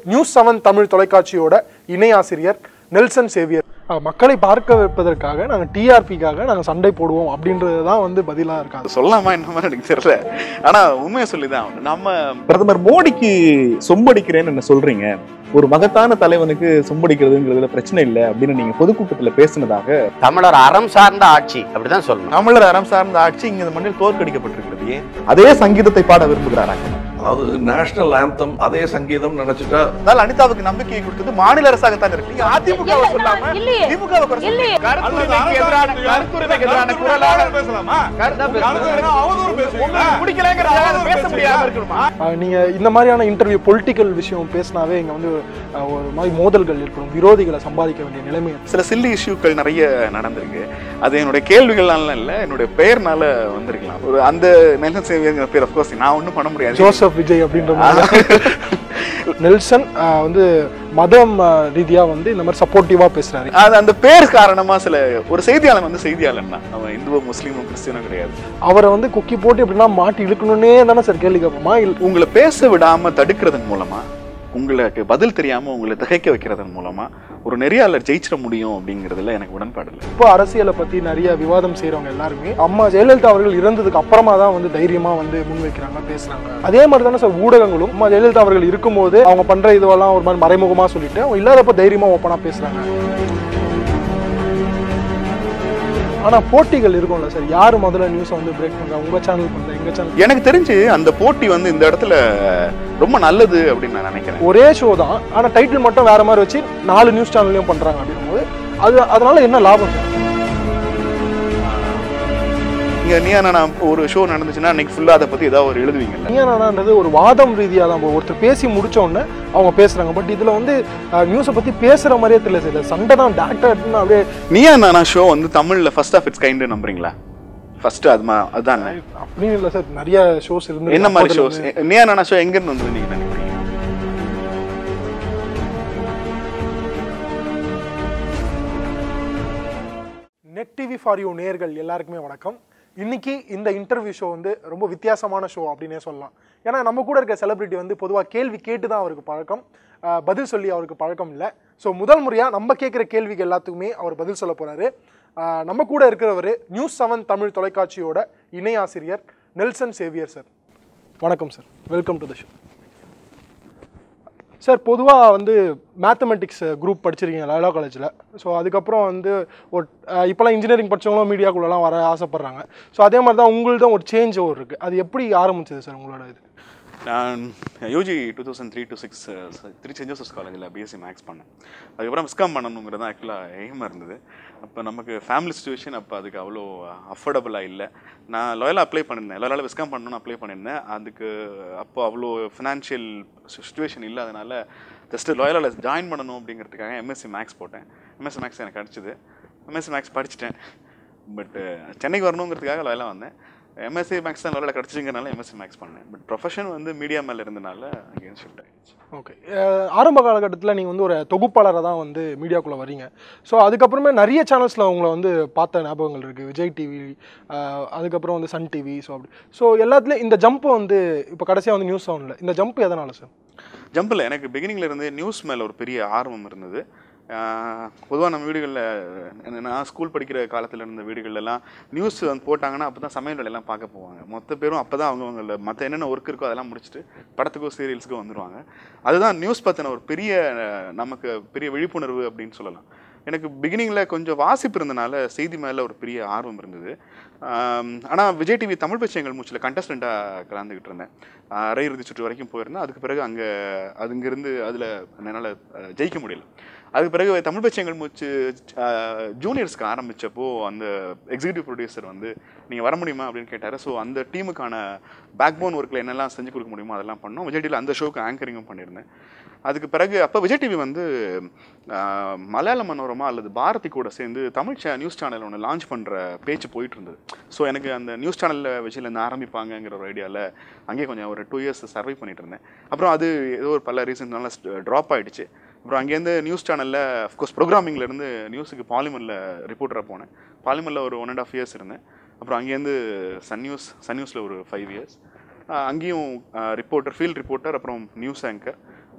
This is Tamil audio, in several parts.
நியூஸ் செவன் தமிழ் தொலைக்காட்சியோட இணை ஆசிரியர் நெல்சன் சேவியர் அஹ், மக்களை பார்க்க வைப்பதற்காக நாங்கள் டிஆர்பிக்காக நாங்கள் சண்டை போடுவோம் அப்படின்றது தான் வந்து பதிலாக இருக்காங்க அது சொல்லலாமா என்னமா எனக்கு தெரியல ஆனா உண்மையை சொல்லிதான் ஆகணும். நம்ம பிரதமர் மோடிக்கு சொம்படிக்கிறேன்னு என்ன சொல்றீங்க ஒரு மகத்தான தலைவனுக்கு சொம்படிக்கிறதுங்கிறதுல பிரச்சனை இல்லை அப்படின்னு நீங்க பொதுக்கூட்டத்துல பேசினதாக தமிழர் அறம் சார்ந்த ஆட்சி அப்படிதான் சொல்லணும் தமிழர் அறம் சார்ந்த ஆட்சி இங்க இந்த மண்ணில் தோற்கடிக்கப்பட்டிருக்கிறது ஏன் அதே சங்கீதத்தை பாட விரும்புகிறாராங்க அது நேஷனல் ஆந்தம் அதே சங்கீதம் நினைச்சிட்டா அதனால அனிதாவுக்கு நம்பிக்கையை கொடுத்தது மாநில அரசாங்கத்தான் இருக்கு நீங்க அதிமுகவை சொல்லாம இல்லையே. திமுகவை குறை சொல்றீங்க. கருத்துரிமைக்கு எதிரான கருத்துரிமைக்கு எதிரான குரலாக உங்களுக்கு பிடிக்கலங்கிறதுனால அதை பேச முடியாம இருக்கணுமா அஹ், நீங்க இந்த மாதிரியான இன்டர்வியூ பொலிட்டிக்கல் விஷயம் பேசினாவே இங்க வந்து அஹ், ஒரு மாதிரி மோதல்கள் ஏற்படும் விரோதிகளை சம்பாதிக்க வேண்டிய நிலைமை சில சில்லி இஷ்யூக்கள் நிறைய நடந்திருக்கு அது என்னுடைய கேள்விகள்னால இல்ல என்னுடைய பெயர்னால வந்திருக்கலாம் ஒரு அந்த நெல்சன் சேவியர்ங்கிற பேர் அஃப்கோர்ஸ் நான் ஒன்றும் பண்ண முடியாது ஜோசப் விஜய் அப்படின்ற மாதிரி நெல்சன் அஹ், வந்து மதம் அஹ், ரீதியா வந்து இந்த மாதிரி சப்போர்ட்டிவா பேசுறாரு அது அந்த பேர் காரணமா சில ஒரு செய்தியாளன் வந்து செய்தியாளன் தான் அவன் இந்துவோ முஸ்லீமோ கிறிஸ்டியனோ கிடையாது அவரை வந்து குக்கி போட்டு எப்படின்னா மாட்டி இழுக்கணும்னே தானே சார் கேள்வி கேட்போமா இல்ல உங்களை பேச விடாம தடுக்கிறதன் மூலமா உங்களுக்கு பதில் தெரியாம உங்களை திகைக்க வைக்கிறதன் மூலமா ஒரு நெறியாளர் ஜெயிச்சிட முடியும் அப்படிங்கிறதுல எனக்கு உடன்பாடு இல்லை இப்போ அரசியலை பத்தி நிறைய விவாதம் செய்றவங்க எல்லாருமே அம்மா ஜெயலலிதா அவர்கள் இறந்ததுக்கு அப்புறமா தான் வந்து தைரியமா வந்து முன்வைக்கிறாங்க பேசுறாங்க அதே மாதிரி தானே சார் ஊடகங்களும் அம்மா ஜெயலலிதா அவர்கள் இருக்கும்போது அவங்க பண்ற இதுவெல்லாம் ஒரு மாதிரி மறைமுகமா சொல்லிட்டு அவங்க இல்லாதப்ப தைரியமா ஓப்பனா பேசுறாங்க ஆனா போட்டிகள் இருக்கும்ல சார் யாரு முதல்ல நியூஸை வந்து பிரேக் பண்றா உங்க சேனல் பண்ற எங்க சேனல் எனக்கு தெரிஞ்சு அந்த போட்டி வந்து இந்த இடத்துல ரொம்ப நல்லது அப்படின்னு நான் நினைக்கிறேன் ஒரே ஷோ தான் ஆனா டைட்டில் மட்டும் வேற மாதிரி வச்சு நாலு நியூஸ் சேனல்லையும் பண்றாங்க அப்படின்னும் போது அது அதனால என்ன லாபம் சார் இங்க நீ நான் ஒரு ஷோ நடந்துச்சுன்னா அன்னைக்கு ஃபுல்லா அதை பத்தி ஏதாவது ஒரு எழுதுவீங்கல்ல நீயானான்றது ஒரு வாதம் ரீதியாக தான் போகும். ஒருத்தர் பேசி முடிச்ச உடனே அவங்க பேசுறாங்க பட் இதுல வந்து நியூஸை பத்தி பேசுற மாதிரியே தெரியல சார் இது சண்டை தான் டேரக்டா எடுத்துன்னு அப்படியே நீயா நானா ஷோ வந்து தமிழ்ல ஃபர்ஸ்ட் ஆஃப் இட்ஸ் கைண்ட் நம்புறீங்களா ஃபர்ஸ்ட் அது மா- அதுதான் அப்படின்னு இல்லை சார் நிறைய ஷோஸ் இருந்து என்ன மாதிரி ஷோஸ் நீயா நானா ஷோ எங்க இருந்து வந்தது நீங்க நினைக்கிறீங்க நெட் டிவி ஃபார் யூ நேர்கள் எல்லாருக்குமே வணக்கம் இன்னைக்கு இந்த இன்டர்வியூ ஷோ வந்து ரொம்ப வித்தியாசமான ஷோ அப்படின்னே சொல்லலாம் ஏன்னா நம்ம கூட இருக்க செலிபிரிட்டி வந்து பொதுவாக கேள்வி கேட்டு தான் அவருக்கு பழக்கம் ஆஹ் பதில் சொல்லி அவருக்கு பழக்கம் இல்லை ஸோ முதல் முறையாக நம்ம கேட்குற கேள்விக்கு எல்லாத்துக்குமே அவர் பதில் சொல்ல போறாரு ஆஹ் நம்ம கூட இருக்கிறவர் நியூஸ் செவன் தமிழ் தொலைக்காட்சியோட இணை ஆசிரியர் நெல்சன் சேவியர் சார் வணக்கம் sir welcome to the show sir பொதுவாக வந்து மேத்தமெட்டிக்ஸ் குரூப் படிச்சிருக்கீங்க லயோலா காலேஜில் ஸோ அதுக்கப்புறம் வந்து ஒரு அஹ், இப்போலாம் இன்ஜினியரிங் படிச்சவங்களும் மீடியாக்குள்ளலாம் வர ஆசைப்பட்றாங்க ஸோ அதே மாதிரி தான் உங்களுதான் ஒரு சேஞ்ச் ஓவர் இருக்குது அது எப்படி ஆரம்பிச்சது சார் உங்களோட இது நான் UG two thousand three to six three Saint Joseph's காலேஜில் பிஎஸ்சி மேக்ஸ் பண்ணேன் அதுக்கப்புறம் விஸ்காம் பண்ணணுங்கிறது தான் ஆக்சுவலாக எய்மாக இருந்தது அப்போ நமக்கு ஃபேமிலி சுச்சுவேஷன் அப்போ அதுக்கு அவ்வளோ அஃபோர்டபுளாக இல்லை நான் லாயலாக அப்ளை பண்ணியிருந்தேன் லாயலாக விஸ்காம் பண்ணணும்னு அப்ளை பண்ணியிருந்தேன் அதுக்கு அப்போ அவ்வளோ ஃபினான்ஷியல் சுச்சுவேஷன் இல்லாதனால ஜஸ்ட்டு லாயலால் ஜாயின் பண்ணணும் அப்படிங்கிறதுக்காக எம்எஸ்சி மேக்ஸ் போட்டேன் எம்எஸ்சி மேக்ஸ் எனக்கு கிடச்சிது எம்எஸ்சி மேக்ஸ் படிச்சிட்டேன் பட் சென்னைக்கு வரணுங்கிறதுக்காக லாயலாக வந்தேன் எம்எஸ்சி மேக்ஸ் தான் லாயலாக கிடச்சிங்கிறனால எம்எஸ்சி மேக்ஸ் பண்ணேன் பட் ப்ரொஃபஷன் வந்து மீடியா மேலே இருந்தனால அங்கேயும் ஷிஃப்ட் ஆகிடுச்சு ஓகே ஆரம்ப காலகட்டத்தில் நீங்கள் வந்து ஒரு தொகுப்பாளராக தான் வந்து மீடியாக்குள்ளே வரீங்க ஸோ அதுக்கப்புறமே நிறைய சேனல்ஸில் உங்களை வந்து பார்த்த ஞாபகங்கள் இருக்குது விஜய் டிவி அதுக்கப்புறம் வந்து சன் டிவி ஸோ அப்படி ஸோ எல்லாத்துலேயும் இந்த ஜம்ப் வந்து இப்போ கடைசியாக வந்து நியூஸ் சவுண்டில் இந்த ஜம்ப் எதனால சார் ஜம்பில் எனக்கு பிகினிங்ல இருந்து நியூஸ் மேலே ஒரு பெரிய ஆர்வம் இருந்தது பொதுவாக நம்ம வீடுகளில் நான் ஸ்கூல் படிக்கிற காலத்தில் இருந்த வீடுகள்லாம் நியூஸ் வந்து போட்டாங்கன்னா அப்போ தான் சமையல் வேலையெல்லாம் பார்க்க போவாங்க மொத்த பேரும் அப்போ தான் அவங்கவுங்கள மற்ற என்னென்ன ஒர்க் இருக்கோ அதெல்லாம் முடிச்சுட்டு படத்துக்கோ சீரியல்ஸுக்கோ வந்துடுவாங்க அதுதான் நியூஸ் பற்றின ஒரு பெரிய அஹ், நமக்கு பெரிய விழிப்புணர்வு அப்படின்னு சொல்லலாம் எனக்கு பிகினிங்கில் கொஞ்சம் வாசிப்பு இருந்தனால செய்தி மேலே ஒரு பெரிய ஆர்வம் இருந்தது ஆனால் விஜய் டிவி தமிழ் பச்சைங்கள் மூச்சில் கண்டஸ்டண்ட்டாக கலந்துக்கிட்டு இருந்தேன் ஆஹ் அரையிறுதி சுற்று வரைக்கும் போயிருந்தேன் அதுக்கு பிறகு அங்கே அதுங்கிருந்து அதில் என்னால் ஜெயிக்க முடியல அதுக்கு பிறகு தமிழ் பச்சைங்கள் மூச்சு ஜூனியர்ஸ்க்கு ஆரம்பித்தப்போ அந்த எக்ஸிக்யூட்டிவ் ப்ரொடியூசர் வந்து நீங்கள் வர முடியுமா அப்படின்னு கேட்டார் ஸோ அந்த டீமுக்கான பேக் போன் ஒர்க்கில் என்னெல்லாம் செஞ்சு கொடுக்க முடியுமோ அதெல்லாம் பண்ணோம் விஜய் டிவியில் அந்த ஷோக்கு ஆங்கரிங்கும் பண்ணியிருந்தேன் அதுக்கு பிறகு அப்போ விஜய் டிவி வந்து ஆஹ், மலையாள மனோரமா அல்லது பாரதி கூட சேர்ந்து தமிழ் சே நியூஸ் சேனல் ஒன்று லான்ச் பண்ணுற பேச்சு போயிட்டு இருந்தது ஸோ எனக்கு அந்த நியூஸ் சேனலில் விஜயிலேருந்து ஆரம்பிப்பாங்கங்கிற ஒரு ஐடியாவில் அங்கேயே கொஞ்சம் ஒரு டூ இயர்ஸ் சர்வை பண்ணிட்டு இருந்தேன் அப்புறம் அது ஏதோ ஒரு பல ரீசன்னால ட்ராப் ஆயிடுச்சு அப்புறம் அங்கேருந்து நியூஸ் சேனலில் அஃப்கோர்ஸ் ப்ரோக்ராமிங்லேருந்து நியூஸுக்கு பாலிமரில் ரிப்போர்ட்டராக போனேன் பாலிமரில் ஒரு ஒன் அண்ட் ஆஃப் இயர்ஸ் இருந்தேன் அப்புறம் அங்கேருந்து சன் நியூஸ் சன் நியூஸில் ஒரு ஃபைவ் இயர்ஸ் அங்கேயும் ரிப்போர்ட்டர் ஃபீல்ட் ரிப்போர்ட்டர் அப்புறம் நியூஸ் ஆங்கர்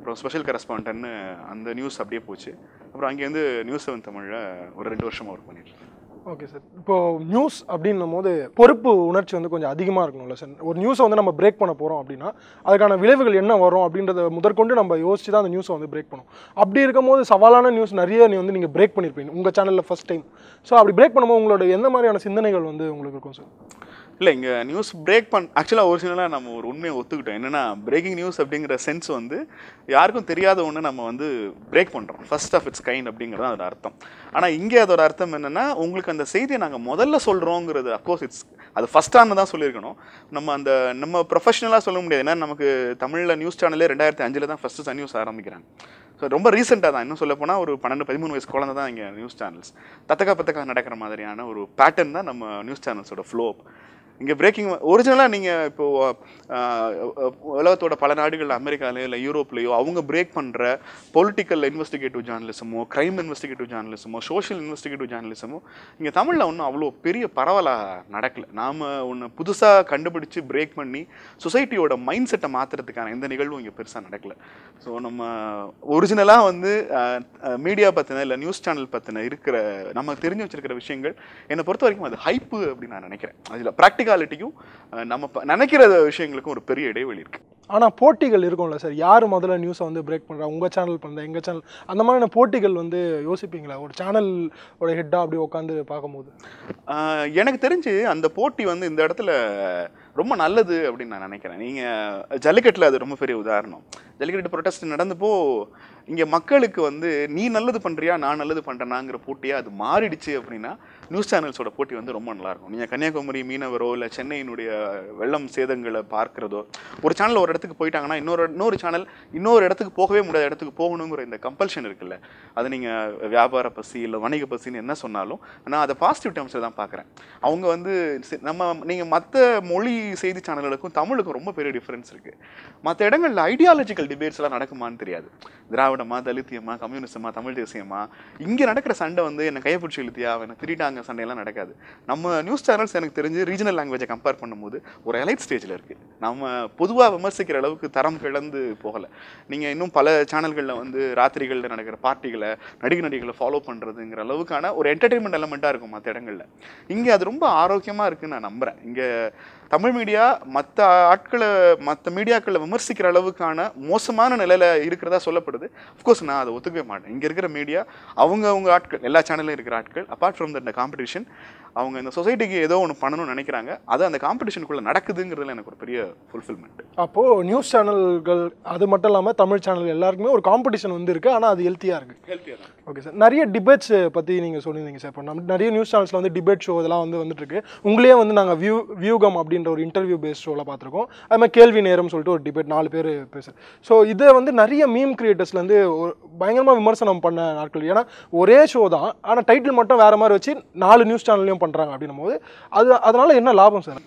அப்புறம் ஸ்பெஷல் கரஸ்பாண்டன்ட்னு அந்த நியூஸ் அப்படியே போச்சு அப்புறம் அங்கேருந்து நியூஸ் செவன் தமிழில் ஒரு ரெண்டு வருஷமாக ஒர்க் பண்ணிட்டு இருக்கேன். ஓகே சார் இப்போ நியூஸ் அப்படின்னும் போது பொறுப்பு உணர்ச்சி வந்து கொஞ்சம் அதிகமாக இருக்கணும்ல சார் ஒரு நியூஸை வந்து நம்ம பிரேக் பண்ண போகிறோம் அப்படின்னா அதுக்கான விளைவுகள் என்ன வரும் அப்படின்றத முதற்கொண்டு நம்ம யோசிச்சு தான் அந்த நியூஸை வந்து பிரேக் பண்ணும் அப்படி இருக்கும்போது சவாலான நியூஸ் நிறைய நீ வந்து நீங்கள் பிரேக் பண்ணியிருப்பீங்க உங்கள் சேனலில் ஃபஸ்ட் டைம் ஸோ அப்படி பிரேக் பண்ணும்போது உங்களோட எந்த மாதிரியான சிந்தனைகள் வந்து உங்களுக்கு இருக்கும் சார் இல்லை இங்கே நியூஸ் பிரேக் பண் ஆக்சுவலாக ஒரிஜினலாக நம்ம ஒரு உண்மையை ஒத்துக்கிட்டோம் என்னன்னா பிரேக்கிங் நியூஸ் அப்படிங்கிற சென்ஸ் வந்து யாருக்கும் தெரியாத ஒன்று நம்ம வந்து பிரேக் பண்ணுறோம் ஃபர்ஸ்ட் ஆஃப் இட்ஸ் கைண்ட் அப்படிங்கிறது அதோட அர்த்தம் ஆனால் இங்கே அதோட அர்த்தம் என்னன்னா உங்களுக்கு அந்த செய்தியை நாங்கள் முதல்ல சொல்கிறோங்கிறது அஃப்கோர்ஸ் இட்ஸ் அது ஃபஸ்ட்டானு தான் சொல்லியிருக்கணும் நம்ம அந்த நம்ம ப்ரொஃபஷனலாக சொல்ல முடியாது ஏன்னா நமக்கு தமிழில் நியூஸ் சேனலே ரெண்டாயிரத்தி அஞ்சில் தான் ஃபஸ்ட்டு சன் நியூஸ் ஆரம்பிக்கிறாங்க ஸோ ரொம்ப ரீசெண்டாக தான் இன்னும் சொல்ல போனால் ஒரு பன்னெண்டு பதிமூணு வயசு குழந்தை தான் இங்கே நியூஸ் சேனல்ஸ் தத்தக்கா பத்தக்கா நடக்கிற மாதிரியான ஒரு பேட்டர்ன் தான் நம்ம நியூஸ் சேனல்ஸோட ஃப்ளோ இங்கே பிரேக்கிங் ஒரிஜினலாக நீங்கள் இப்போ ஆஹ், உலகத்தோட பல நாடுகள் அமெரிக்காலையோ இல்லை யூரோப்லேயோ அவங்க பிரேக் பண்ணுற பொலிட்டிக்கல் இன்வெஸ்டிகேட்டிவ் ஜேர்னலிசமோ கிரைம் இன்வெஸ்டிகேட்டிவ் ஜேர்னலிசமோ சோஷியல் இன்வெஸ்டிகேட்டிவ் ஜேர்னலிசமோ இங்கே தமிழில் ஒன்றும் அவ்வளோ பெரிய பரவலாக நடக்கல நாம் ஒன்று புதுசாக கண்டுபிடிச்சு பிரேக் பண்ணி சொசைட்டியோட மைண்ட் செட்டை மாற்றுறதுக்கான எந்த நிகழ்வும் இங்கே பெருசாக நடக்கல ஸோ நம்ம ஒரிஜினலாக வந்து மீடியா பற்றின இல்லை நியூஸ் சேனல் பற்றின இருக்கிற நம்ம தெரிஞ்சு வச்சிருக்கிற விஷயங்கள் என்னை பொறுத்த வரைக்கும் அது ஹைப்பு அப்படின்னு நான் நினைக்கிறேன் அதில் ப்ராக்டிகாலிட்டியும் நம்ம ப- நினைக்கிற விஷயங்களுக்கும் ஒரு பெரிய இடைவெளி இருக்குது ஆனால் போட்டிகள் இருக்கும்ல சார் யார் முதல்ல நியூஸை வந்து பிரேக் பண்ணுறா உங்கள் சேனல் பண்ணுறா எங்கள் சேனல் அந்த மாதிரியான போட்டிகள் வந்து யோசிப்பீங்களா ஒரு சேனலோட ஹெட்டாக அப்படி உட்காந்து பார்க்கும்போது ஆஹ் எனக்கு தெரிஞ்சு அந்த போட்டி வந்து இந்த இடத்துல ரொம்ப நல்லது அப்படின்னு நான் நினைக்கிறேன் நீங்கள் ஜல்லிக்கட்டில் அது ரொம்ப பெரிய உதாரணம் ஜல்லிக்கட்டு ப்ரொட்டஸ்ட் நடந்தப்போ இங்கே மக்களுக்கு வந்து நீ நல்லது பண்ணுறியா நான் நல்லது பண்ணுறேனாங்கிற போட்டியாக அது மாறிடுச்சு அப்படின்னா நியூஸ் சேனல்ஸோட போட்டி வந்து ரொம்ப நல்லாயிருக்கும் நீங்கள் கன்னியாகுமரி மீனவரோ இல்லை சென்னையினுடைய வெள்ளம் சேதங்களை பார்க்குறதோ ஒரு சேனல் ஒரு இடத்துக்கு போயிட்டாங்கன்னா இன்னொரு இன்னொரு சேனல் இன்னொரு இடத்துக்கு போகவே முடியாத இடத்துக்கு போகணுங்கிற இந்த கம்பல்ஷன் இருக்குல்ல அது நீங்கள் வியாபார பசி இல்லை வணிக பசின்னு என்ன சொன்னாலும் நான் அதை பாசிட்டிவ் டேர்ம்ஸில் தான் பார்க்குறேன் அவங்க வந்து சி- நம்ம நீங்கள் மற்ற மொழி செய்தி சேனல்களுக்கும் தமிழுக்கும் ரொம்ப பெரிய டிஃப்ரென்ஸ் இருக்குது மற்ற இடங்களில் ஐடியாலஜிக்கல் டிபேட்ஸ் எல்லாம் நடக்குமான்னு தெரியாது திராவிடமா தலித்தியமா கம்யூனிசமா தமிழ் தேசியமா இங்கே நடக்கிற சண்டை வந்து என்னை கையை பிடிச்சி இழுத்தியா அவனை திருட்டாங்க சண்டையெல்லாம் நடக்காது நம்ம நியூஸ் சேனல்ஸ் எனக்கு தெரிஞ்சு ரீஜனல் லாங்குவேஜை கம்பேர் பண்ணும்போது ஒரு எலைட் ஸ்டேஜில் இருக்குது நம்ம பொதுவாக விமர்சிக்கிற அளவுக்கு தரம் கிளந்து போகலை நீங்கள் இன்னும் பல சேனல்களில் வந்து ராத்திரிகளில் நடக்கிற பார்ட்டிகளை நடிகை நடிகளை ஃபாலோ பண்ணுறதுங்கிற அளவுக்கான ஒரு என்டர்டெயின்மெண்ட் எலமெண்ட்டாக இருக்கும் மற்ற இடங்களில் இங்கே அது ரொம்ப ஆரோக்கியமாக இருக்குன்னு நான் நம்புகிறேன் இங்கே தமிழ் மீடியா மற்ற ஆட்களை மற்ற மீடியாக்களை விமர்சிக்கிற அளவுக்கான மோசமான நிலையில் இருக்கிறதா சொல்லப்படுது அஃப்கோர்ஸ் நான் அதை ஒத்துக்கவே மாட்டேன் இங்கே இருக்கிற மீடியா அவங்க அவங்க ஆட்கள் எல்லா சேனல்லையும் இருக்கிற ஆட்கள் அப்பார்ட் ஃப்ரம் த காம்படிஷன் அவங்க இந்த சொசைட்டிக்கு ஏதோ ஒன்று பண்ணணும்னு நினைக்கிறாங்க அது அந்த காம்படிஷனுக்குள்ளே நடக்குதுங்கிறதுல எனக்கு ஒரு பெரிய ஃபுல்ஃபில்மெண்ட் அப்போது நியூஸ் சேனல்கள் அது மட்டும் இல்லாமல் தமிழ் சேனல் எல்லாருக்குமே ஒரு காம்படிஷன் வந்து இருக்குது ஆனால் அது ஹெல்த்தியாக இருக்குது ஹெல்த்தியாக தான் ஓகே சார் நிறைய டிபேட்ஸ் பற்றி நீங்கள் சொல்லியிருந்தீங்க சார் இப்போ நம்ம நிறைய நியூஸ் சேனல்ஸில் வந்து டிபேட் ஷோ இதெல்லாம் வந்து வந்துட்டு இருக்கு உங்களே வந்து நாங்கள் வியூ வியூகம் அப்படின்ற ஒரு இன்டர்வியூ பேஸ்ட் ஷோவில் பார்த்துருக்கோம் அது மாதிரி கேள்வி நேரம் சொல்லிட்டு ஒரு டிபேட் நாலு பேர் பேசு ஸோ இதை வந்து நிறைய மீம் கிரியேட்டர்ஸ்லேருந்து பயங்கரமாக விமர்சனம் பண்ண நாட்கள் ஏன்னா ஒரே ஷோ தான் ஆனால் டைட்டில் மட்டும் வேறு மாதிரி வச்சு நாலு நியூஸ் சேனல்லையும் பண்ணுறாங்க அப்படின்னும் போது அது அதனால் என்ன லாபம் சார்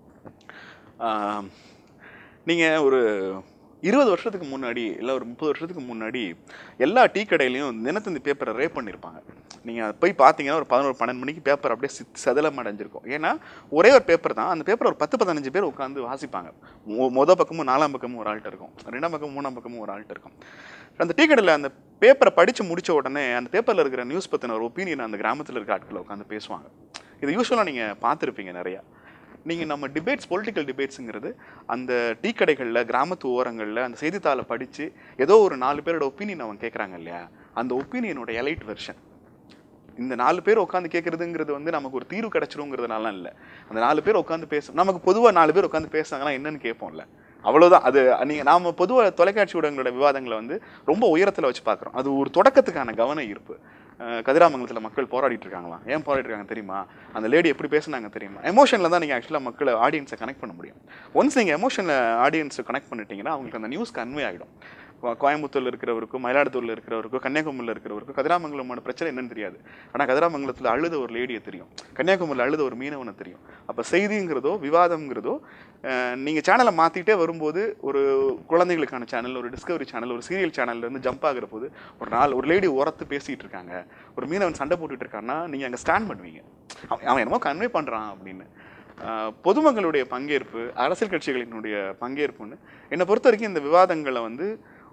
நீங்கள் ஒரு இருபது வருஷத்துக்கு முன்னாடி இல்லை ஒரு முப்பது வருஷத்துக்கு முன்னாடி எல்லா டீ கடையிலையும் தினத்தந்தி பேப்பரை ரேப் பண்ணியிருப்பாங்க நீங்கள் போய் பார்த்தீங்கன்னா ஒரு பதினோரு பன்னெண்டு மணிக்கு பேப்பர் அப்படியே சித் சதலம் அடைஞ்சிருக்கும் ஏன்னா ஒரே ஒரு பேப்பர் தான் அந்த பேப்பர் ஒரு பத்து பதினஞ்சு பேர் உட்காந்து வாசிப்பாங்க மொ- மொத பக்கமும் நாலாம் பக்கமும் ஒரு ஆள்கிட்ட இருக்கும் ரெண்டாம் பக்கமும் மூணாம் பக்கமும் ஒரு ஆள்கிட்ட இருக்கும் அந்த டீ கடையில் அந்த பேப்பரை படித்து முடிச்ச உடனே அந்த பேப்பரில் இருக்கிற நியூஸ் பற்றின ஒரு ஒப்பீனியன் அந்த கிராமத்தில் இருக்க ஆட்கள் உட்காந்து பேசுவாங்க இது யூஸ்வலாக நீங்கள் பார்த்துருப்பீங்க நிறையா நீங்கள் நம்ம டிபேட்ஸ் பொலிட்டிக்கல் டிபேட்ஸுங்கிறது அந்த டீ கடைகளில் கிராமத்து ஓரங்களில் அந்த செய்தித்தாளை படித்து ஏதோ ஒரு நாலு பேரோட ஒப்பீனியன் அவன் கேட்குறாங்க இல்லையா அந்த ஒப்பீனியனோட எலைட் வெர்ஷன் இந்த நாலு பேர் உட்காந்து கேட்குறதுங்கிறது வந்து நமக்கு ஒரு தீர்வு கிடைச்சிருங்கிறதுனால இல்லை அந்த நாலு பேர் உட்காந்து பேச நமக்கு பொதுவாக நாலு பேர் உட்காந்து பேசுனாங்கன்னா என்னன்னு கேட்போம்ல அவ்வளவுதான் அது நீங்கள் நாம பொதுவாக தொலைக்காட்சி ஊடகங்களோட விவாதங்களை வந்து ரொம்ப உயரத்தில் வச்சு பார்க்குறோம் அது ஒரு தொடக்கத்துக்கான கவன ஈர்ப்பு அஹ் கதிராமங்கலத்தில் மக்கள் போராடிட்டு இருக்காங்களாம் ஏன் போராடிட்டு இருக்காங்க தெரியுமா அந்த லேடி எப்படி பேசுனாங்க தெரியுமா எமோஷனில் தான் நீங்கள் ஆக்சுவலாக மக்களை ஆடியன்ஸை கனெக்ட் பண்ண முடியும் ஒன்ஸ் நீங்கள் எமோஷனில் ஆடியன்ஸை கனெக்ட் பண்ணிட்டீங்கன்னா அவங்களுக்கு அந்த நியூஸ் கன்வே ஆகிடும் கோயம்புத்தூர்ல இருக்கிறவருக்கும் மயிலாடுதுறையில் இருக்கிறவருக்கும் கன்னியாகுமரியில் இருக்கிறவருக்கும் கதிராமங்கலமோட பிரச்சனை என்னன்னு தெரியாது ஆனால் கதிராமங்கலத்தில் அழுத ஒரு லேடியை தெரியும் கன்னியாகுமரியில் அழுத ஒரு மீனவனை தெரியும் அப்போ செய்திங்கிறதோ விவாதம்ங்கிறதோ அஹ், நீங்க சேனலை மாத்திட்டே வரும்போது ஒரு குழந்தைகளுக்கான சேனல் ஒரு டிஸ்கவரி சேனல் ஒரு சீரியல் சேனல்ல இருந்து ஜம்ப் ஆகுற போது ஒரு நாள் ஒரு லேடி உரத்து பேசிட்டு இருக்காங்க ஒரு மீனவன் சண்டை போட்டுட்டு இருக்கான்னா நீங்க அங்க ஸ்டாண்ட் பண்ணுவீங்க அவன் அவன் என்னமோ கன்வே பண்றான் அப்படின்னு ஆஹ் பொதுமக்களுடைய பங்கேற்பு அரசியல் கட்சிகளினுடைய பங்கேற்புன்னு என்னை பொறுத்த வரைக்கும் இந்த விவாதங்களை வந்து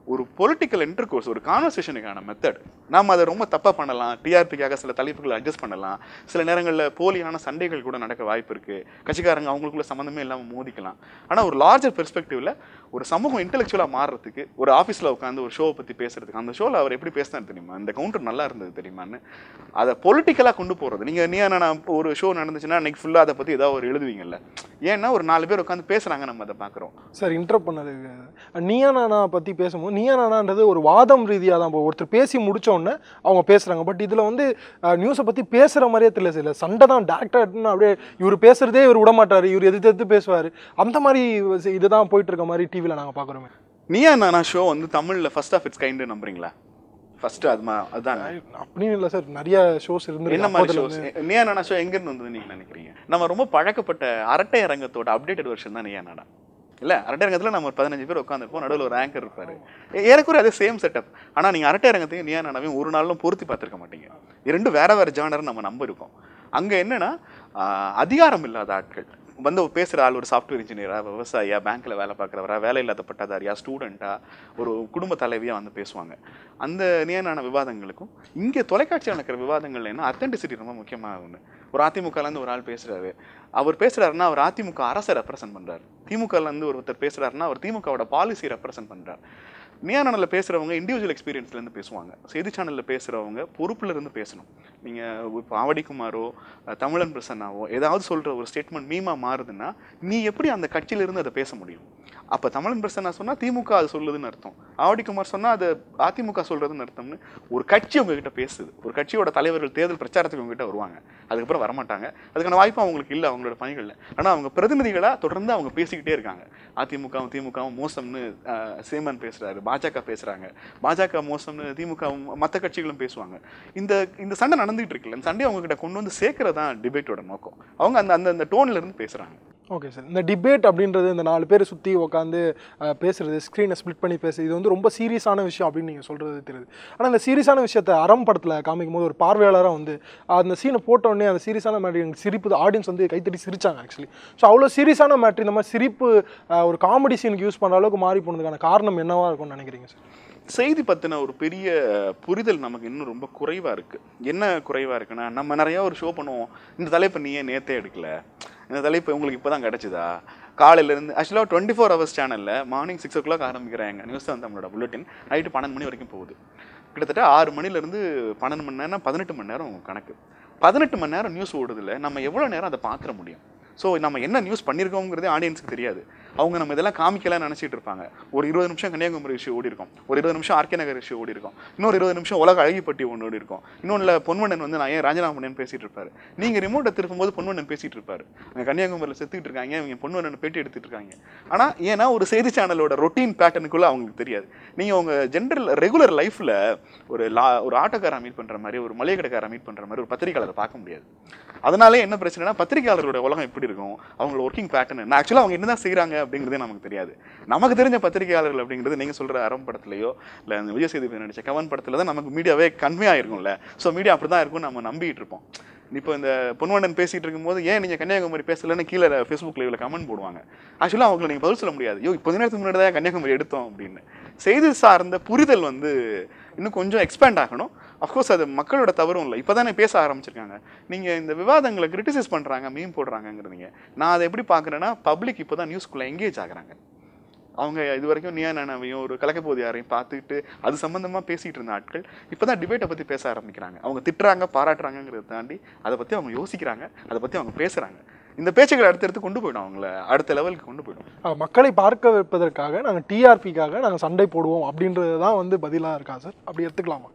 ஒரு பொலிட்டிக்கல் இன்டர்கோர்ஸ் ஒரு கான்வர்சேஷனுக்கான மெத்தட் நாம் அதை ரொம்ப தப்பாக பண்ணலாம் டிஆர்பிக்காக சில தலைப்புகளை அட்ஜஸ்ட் பண்ணலாம் சில நேரங்களில் போலியான சண்டைகள் கூட நடக்க வாய்ப்பு இருக்குது கட்சிக்காரங்க அவங்களுக்குள்ள சம்மந்தமே இல்லாமல் மோதிக்கலாம் ஆனால் ஒரு லார்ஜர் பெர்ஸ்பெக்டிவ்ல ஒரு சமூகம் இன்டெலெக்சுவலாக மாறுறதுக்கு ஒரு ஆஃபீஸில் உட்காந்து ஒரு ஷோவை பற்றி பேசுறதுக்கு அந்த ஷோவில் அவர் எப்படி பேசினார் தெரியுமா இந்த கவுண்டர் நல்லா இருந்தது தெரியுமான்னு அதை பொலிட்டிக்கலாக கொண்டு போகிறது நீங்கள் நீ நான் ஒரு ஷோ நடந்துச்சுன்னா அன்னைக்கு ஃபுல்லாக அதை பற்றி ஏதாவது ஒரு எழுதுவீங்கல்ல ஏன்னா ஒரு நாலு பேர் உட்காந்து பேசுகிறாங்க நம்ம அதை பார்க்குறோம் சார் இன்டர் பண்ணதுக்கு நீயா நானா பற்றி பேசும்போது நீயா நானான்றது ஒரு வாதம் ரீதியாக தான் இப்போ ஒருத்தர் பேசி முடிச்ச உடனே அவங்க பேசுகிறாங்க பட் இதில் வந்து நியூஸை பற்றி பேசுகிற மாதிரியே தெரியல சார் இல்ல, சண்டை தான் டேரக்டர்னு அப்படியே இவர் பேசுகிறதே இவர் விட மாட்டார் இவர் எதிர்த்து எதிர்த்து பேசுவார் அந்த மாதிரி இதுதான் போயிட்டு இருக்க மாதிரி டிவியில் நாங்கள் பார்க்குறோமே நீயா நானா ஷோ வந்து தமிழில் ஃபர்ஸ்ட் ஆஃப் இட்ஸ் கைண்டு நம்புறீங்களா ஃபர்ஸ்ட் அது மா- அதுதான் அப்படின்னு இல்லை சார் நிறைய ஷோஸ் என்ன இருந்து மாதிரி ஷோஸ் நீயா நானா ஷோ எங்க இருந்து வந்தது நீங்க நினைக்கிறீங்க நம்ம ரொம்ப பழக்கப்பட்ட அரட்டை அரங்கத்தோட அப்டேட்டட் வெர்ஷன் தான் நீயா நானா இல்ல அரட்டை அரங்கத்துல நம்ம ஒரு பதினஞ்சு பேர் உட்காந்துருப்போம் நடுவில் ஒரு ஆங்கர் இருப்பாரு ஏ- ஏறக்குறைய அதே சேம் செட்டப் ஆனா நீங்க அரட்டை அரங்கத்தையும் நீயா நானாவையும் ஒரு நாளும் பொருத்தி பார்த்திருக்க மாட்டீங்க இரண்டும் வேற வேற ஜானர் நம்ம நம்ப இருக்கோம் அங்க என்னன்னா ஆஹ், அதிகாரம் இல்லாத ஆட்கள் வந்து பேசுகிற ஆள் ஒரு சாஃப்ட்வேர் இன்ஜினியரா விவசாயியா பேங்க்ல வேலை பார்க்குறவரா வேலை இல்லாத பட்டதாரியா ஸ்டூடெண்ட்டா ஒரு குடும்ப தலைவியா வந்து பேசுவாங்க அந்த நியனான விவாதங்களுக்கும் இங்கே தொலைக்காட்சியில் நடக்கிற விவாதங்கள்ல என்ன அத்தென்டிசிட்டி ரொம்ப முக்கியமாக ஒன்று ஒரு அதிமுகலேருந்து ஒரு ஆள் பேசுறாரு அவர் பேசுறாருன்னா அவர் அதிமுக அரசை ரெப்ரசென்ட் பண்றாரு திமுகலேருந்து ஒருத்தர் பேசுறாருன்னா அவர் திமுகவோட பாலிசி ரெப்ரசென்ட் பண்றாரு நியானனில் பேசுகிறவங்க இண்டிவிஜுவல் எக்ஸ்பீரியன்ஸ்லேருந்து பேசுவாங்க செய்தி சேனலில் பேசுகிறவங்க பொறுப்புல இருந்து பேசணும் நீங்கள் இப்போ ஆவடிக்குமாரோ அஹ், தமிழன் பிரசன்னாவோ ஏதாவது சொல்கிற ஒரு ஸ்டேட்மெண்ட் மீமா மாறுதுன்னா நீ எப்படி அந்த கட்சியிலிருந்து அதை பேச முடியும் அப்போ தமிழன் பிரசன்னா சொன்னால் திமுக அது சொல்லுதுன்னு அர்த்தம் ஆவடிக்குமார் சொன்னால் அது அதிமுக சொல்கிறதுன்னு அர்த்தம்னு ஒரு கட்சி உங்ககிட்ட பேசுது ஒரு கட்சியோட தலைவர்கள் தேர்தல் பிரச்சாரத்துக்கு உங்ககிட்ட வருவாங்க அதுக்கப்புறம் வரமாட்டாங்க அதுக்கான வாய்ப்பு அவங்களுக்கு இல்லை அவங்களோட பணிகளில் ஆனால் அவங்க பிரதிநிதிகளாக தொடர்ந்து அவங்க பேசிக்கிட்டே இருக்காங்க அதிமுகவும் திமுகவும் மோசம்னு அஹ், சீமான் பேசுறாரு பாஜக பேசுறாங்க பாஜக மோசம்னு திமுகவும் மற்ற கட்சிகளும் பேசுவாங்க இந்த இந்த சண்டை நடந்துகிட்டு இருக்குல்ல இந்த சண்டையை அவங்க கிட்ட கொண்டு வந்து சேர்க்கறது தான் டிபேட்டோட நோக்கம் அவங்க அந்த அந்த அந்த டோன்ல இருந்து பேசுறாங்க ஓகே சார் இந்த டிபேட் அப்படின்றது இந்த நாலு பேர் சுற்றி உட்காந்து பேசுறது ஸ்க்ரீனை ஸ்ப்ளிட் பண்ணி பேசுறது இது வந்து ரொம்ப சீரியஸான விஷயம் அப்படின்னு நீங்கள் சொல்கிறது தெரியுது ஆனால் இந்த சீரியஸான விஷயத்தை அறம் படத்தில் காமிக்கும் போது ஒரு பார்வையாளராக வந்து அந்த சீனை போட்ட உடனே அந்த சீரியஸான மேட்ரி எனக்கு சிரிப்பு ஆடியன்ஸ் வந்து கைத்தட்டி சிரிச்சாங்க ஆக்சுவலி ஸோ அவ்வளோ சீரியஸான மேட்ரி இந்த மாதிரி சிரிப்பு அஹ், ஒரு காமெடி சீனுக்கு யூஸ் பண்ணுற அளவுக்கு மாறி போனதுக்கான காரணம் என்னவா இருக்கும்னு நினைக்கிறீங்க சார் செய்தி பத்தின ஒரு பெரிய புரிதல் நமக்கு இன்னும் ரொம்ப குறைவா இருக்கு என்ன குறைவா இருக்குன்னா நம்ம நிறைய ஒரு ஷோ பண்ணுவோம் இந்த தலைப்பை நீ ஏன் நேத்தே எடுக்கல இந்த தலைப்பு உங்களுக்கு இப்பதான் கிடைச்சதா காலையில இருந்து ஆக்சுவலாக டுவெண்ட்டி ஃபோர் ஹவர்ஸ் சேனல்ல மார்னிங் சிக்ஸ் ஓ கிளாக் ஆரம்பிக்கிறாங்க நியூஸ் வந்து நம்மளோட புல்லட்டின் நைட்டு பன்னெண்டு மணி வரைக்கும் போகுது கிட்டத்தட்ட ஆறு மணில இருந்து பன்னெண்டு மணி நேரம் பதினெட்டு மணி நேரம் கணக்கு பதினெட்டு மணி நேரம் நியூஸ் ஓடுதுல நம்ம எவ்வளவு நேரம் அதை பார்த்துட முடியும் ஸோ நம்ம என்ன நியூஸ் பண்ணியிருக்கோங்கிறதே ஆடியன்ஸுக்கு தெரியாது அவங்க நம்ம இதெல்லாம் காமிக்கலாம் நினச்சிட்டு இருப்பாங்க ஒரு இருபது நிமிஷம் கன்னியாகுமரி இஷ்யூ ஓடி இருக்கும் ஒரு இருபது நிமிஷம் ஆர்கே நகர் இஷ்யூ ஓடி இருக்கும் இன்னொரு இருபது நிமிஷம் உலக அழகிப்பட்டி ஒன்று ஓடி இருக்கும் இன்னொன்றில் பொன்வண்ணன் வந்து நான் ஏன் ராஜராமன் பேசிட்டு இருப்பாரு நீங்கள் ரிமோட்டை திருப்பும்போது பொன்வண்ணன் பேசிட்டு இருப்பாரு அங்கே கன்னியாகுமரியில் செத்துக்கிட்டு இருக்காங்க இவங்க பொன்வண்ணன் பேட்டி எடுத்துட்டு இருக்காங்க ஆனால் ஏன்னா ஒரு செய்தி சேனலோட ரொட்டீன் பேட்டர்னுக்குள்ள அவங்களுக்கு தெரியாது நீங்கள் உங்கள் ஜென்ரல் ரெகுலர் லைஃப்பில் ஒரு லா ஒரு ஆட்டோக்காரை மீட் பண்ணுற மாதிரி ஒரு மளிகை கடைக்காரை மீட் பண்ணுற மாதிரி ஒரு பத்திரிக்கையாளரை பார்க்க முடியாது அதனாலே என்ன பிரச்சனைனா பத்திரிகையாளரோட உலகம் எப்படி இருக்கும் அவங்களோட ஒர்க்கிங் பேட்டர்ன் என்ன ஆக்சுவலாக அவங்க என்னதான் செய்கிறாங்க அப்படிங்கிறதே நமக்கு தெரியாது நமக்கு தெரிஞ்ச பத்திரிகையாளர்கள் அப்படிங்கிறது நீங்கள் சொல்கிற அறம் படத்துலையோ இல்லை அந்த விஜய் சேதுபதி நடிச்ச கவன் படத்தில் தான் நமக்கு மீடியாவே கன்வே ஆயிருக்கும்ல ஸோ மீடியா அப்படி தான் இருக்கும்னு நம்ம நம்பிட்டு இருப்போம் இப்போ இந்த பொன்வண்டன் பேசிட்டு இருக்கும்போது ஏன் நீங்கள் கன்னியாகுமரி பேசலன்னு கீழே ஃபேஸ்புக் லைவ்ல கமெண்ட் போடுவாங்க ஆக்சுவலாக அவங்களை நீங்கள் பதில் சொல்ல முடியாது ஐயோ இப்போ நேரத்துக்கு முன்னாடி தான் கன்னியாகுமரி எடுத்தோம் அப்படின்னு செய்தி சார்ந்த புரிதல் வந்து இன்னும் கொஞ்சம் எக்ஸ்பேண்ட் ஆகணும் அஃப்கோர்ஸ் அது மக்களோட தவறும் இல்லை இப்போ தானே பேச ஆரம்பிச்சிருக்காங்க நீங்கள் இந்த விவாதங்களை கிரிட்டிசைஸ் பண்ணுறாங்க மீன் போடுறாங்கங்கிறீங்க நான் அதை எப்படி பார்க்குறேன்னா பப்ளிக் இப்போ தான் நியூஸ்குள்ளே எங்கேஜ் ஆகுறாங்க அவங்க இது வரைக்கும் நியா நானாவையும் ஒரு கலக்கப்போது யாரையும் பார்த்துக்கிட்டு அது சம்மந்தமாக பேசிகிட்டு இருந்த ஆட்கள் இப்போ தான் டிபேட்டை பற்றி பேச ஆரம்பிக்கிறாங்க அவங்க திட்டுறாங்க பாராட்டுறாங்கங்கிறத தாண்டி அதை பற்றி அவங்க யோசிக்கிறாங்க அதை பற்றி அவங்க பேசுகிறாங்க இந்த பேச்சுக்களை அடுத்தடுத்து கொண்டு போயிடும் அவங்கள அடுத்த லெவலுக்கு கொண்டு போயிடும் அஹ், மக்களை பார்க்க வைப்பதற்காக நாங்கள் டிஆர்பிக்காக நாங்கள் சண்டை போடுவோம் அப்படின்றது தான் வந்து பதிலாக இருக்கா சார் அப்படி எடுத்துக்கலாமா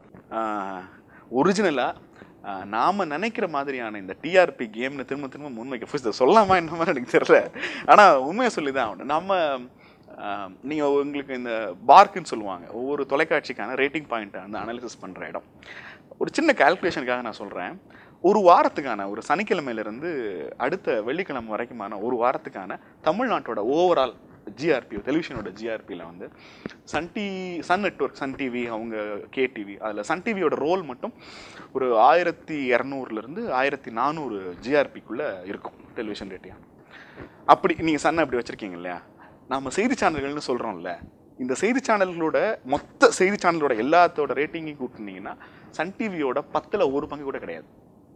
ஒரிஜினலாக நாம நினைக்கிற மாதிரியான இந்த டிஆர்பி கேம்னு திரும்ப திரும்ப முன்வைக்க first இதை சொல்லலாமா என்ன மாதிரி எனக்கு தெரியல ஆனால் உண்மையை சொல்லி தான் ஆகணும் நம்ம ஆஹ், நீங்க உங்களுக்கு இந்த பார்க்குன்னு சொல்லுவாங்க ஒவ்வொரு தொலைக்காட்சிக்கான ரேட்டிங் பாயிண்ட் அந்த அனாலிசிஸ் பண்ற இடம் ஒரு சின்ன கால்குலேஷனுக்காக நான் சொல்றேன் ஒரு வாரத்துக்கான ஒரு சனிக்கிழமையிலிருந்து அடுத்த வெள்ளிக்கிழமை வரைக்குமான ஒரு வாரத்துக்கான தமிழ்நாட்டோட ஓவரால் ஜிஆர்பி டெலிவிஷனோட ஜிஆர்பியில் வந்து Sun T Sun network Sun TV அவங்க கே டிவி அதில் சன் டிவியோட ரோல் மட்டும் ஒரு ஆயிரத்தி இரநூறுலேருந்து ஆயிரத்தி நானூறு ஜிஆர்பிக்குள்ளே இருக்கும் டெலிவிஷன் ரேட்டிங் அப்படி நீங்கள் சன் அப்படி வச்சுருக்கீங்க இல்லையா நம்ம செய்தி சேனல்கள்னு சொல்கிறோம்ல இந்த செய்தி சேனல்களோட மொத்த செய்தி சேனலோட எல்லாத்தோட ரேட்டிங்கையும் கூட்டினீங்கன்னா சன் டிவியோட பத்தில் ஒரு பங்கு கூட கிடையாது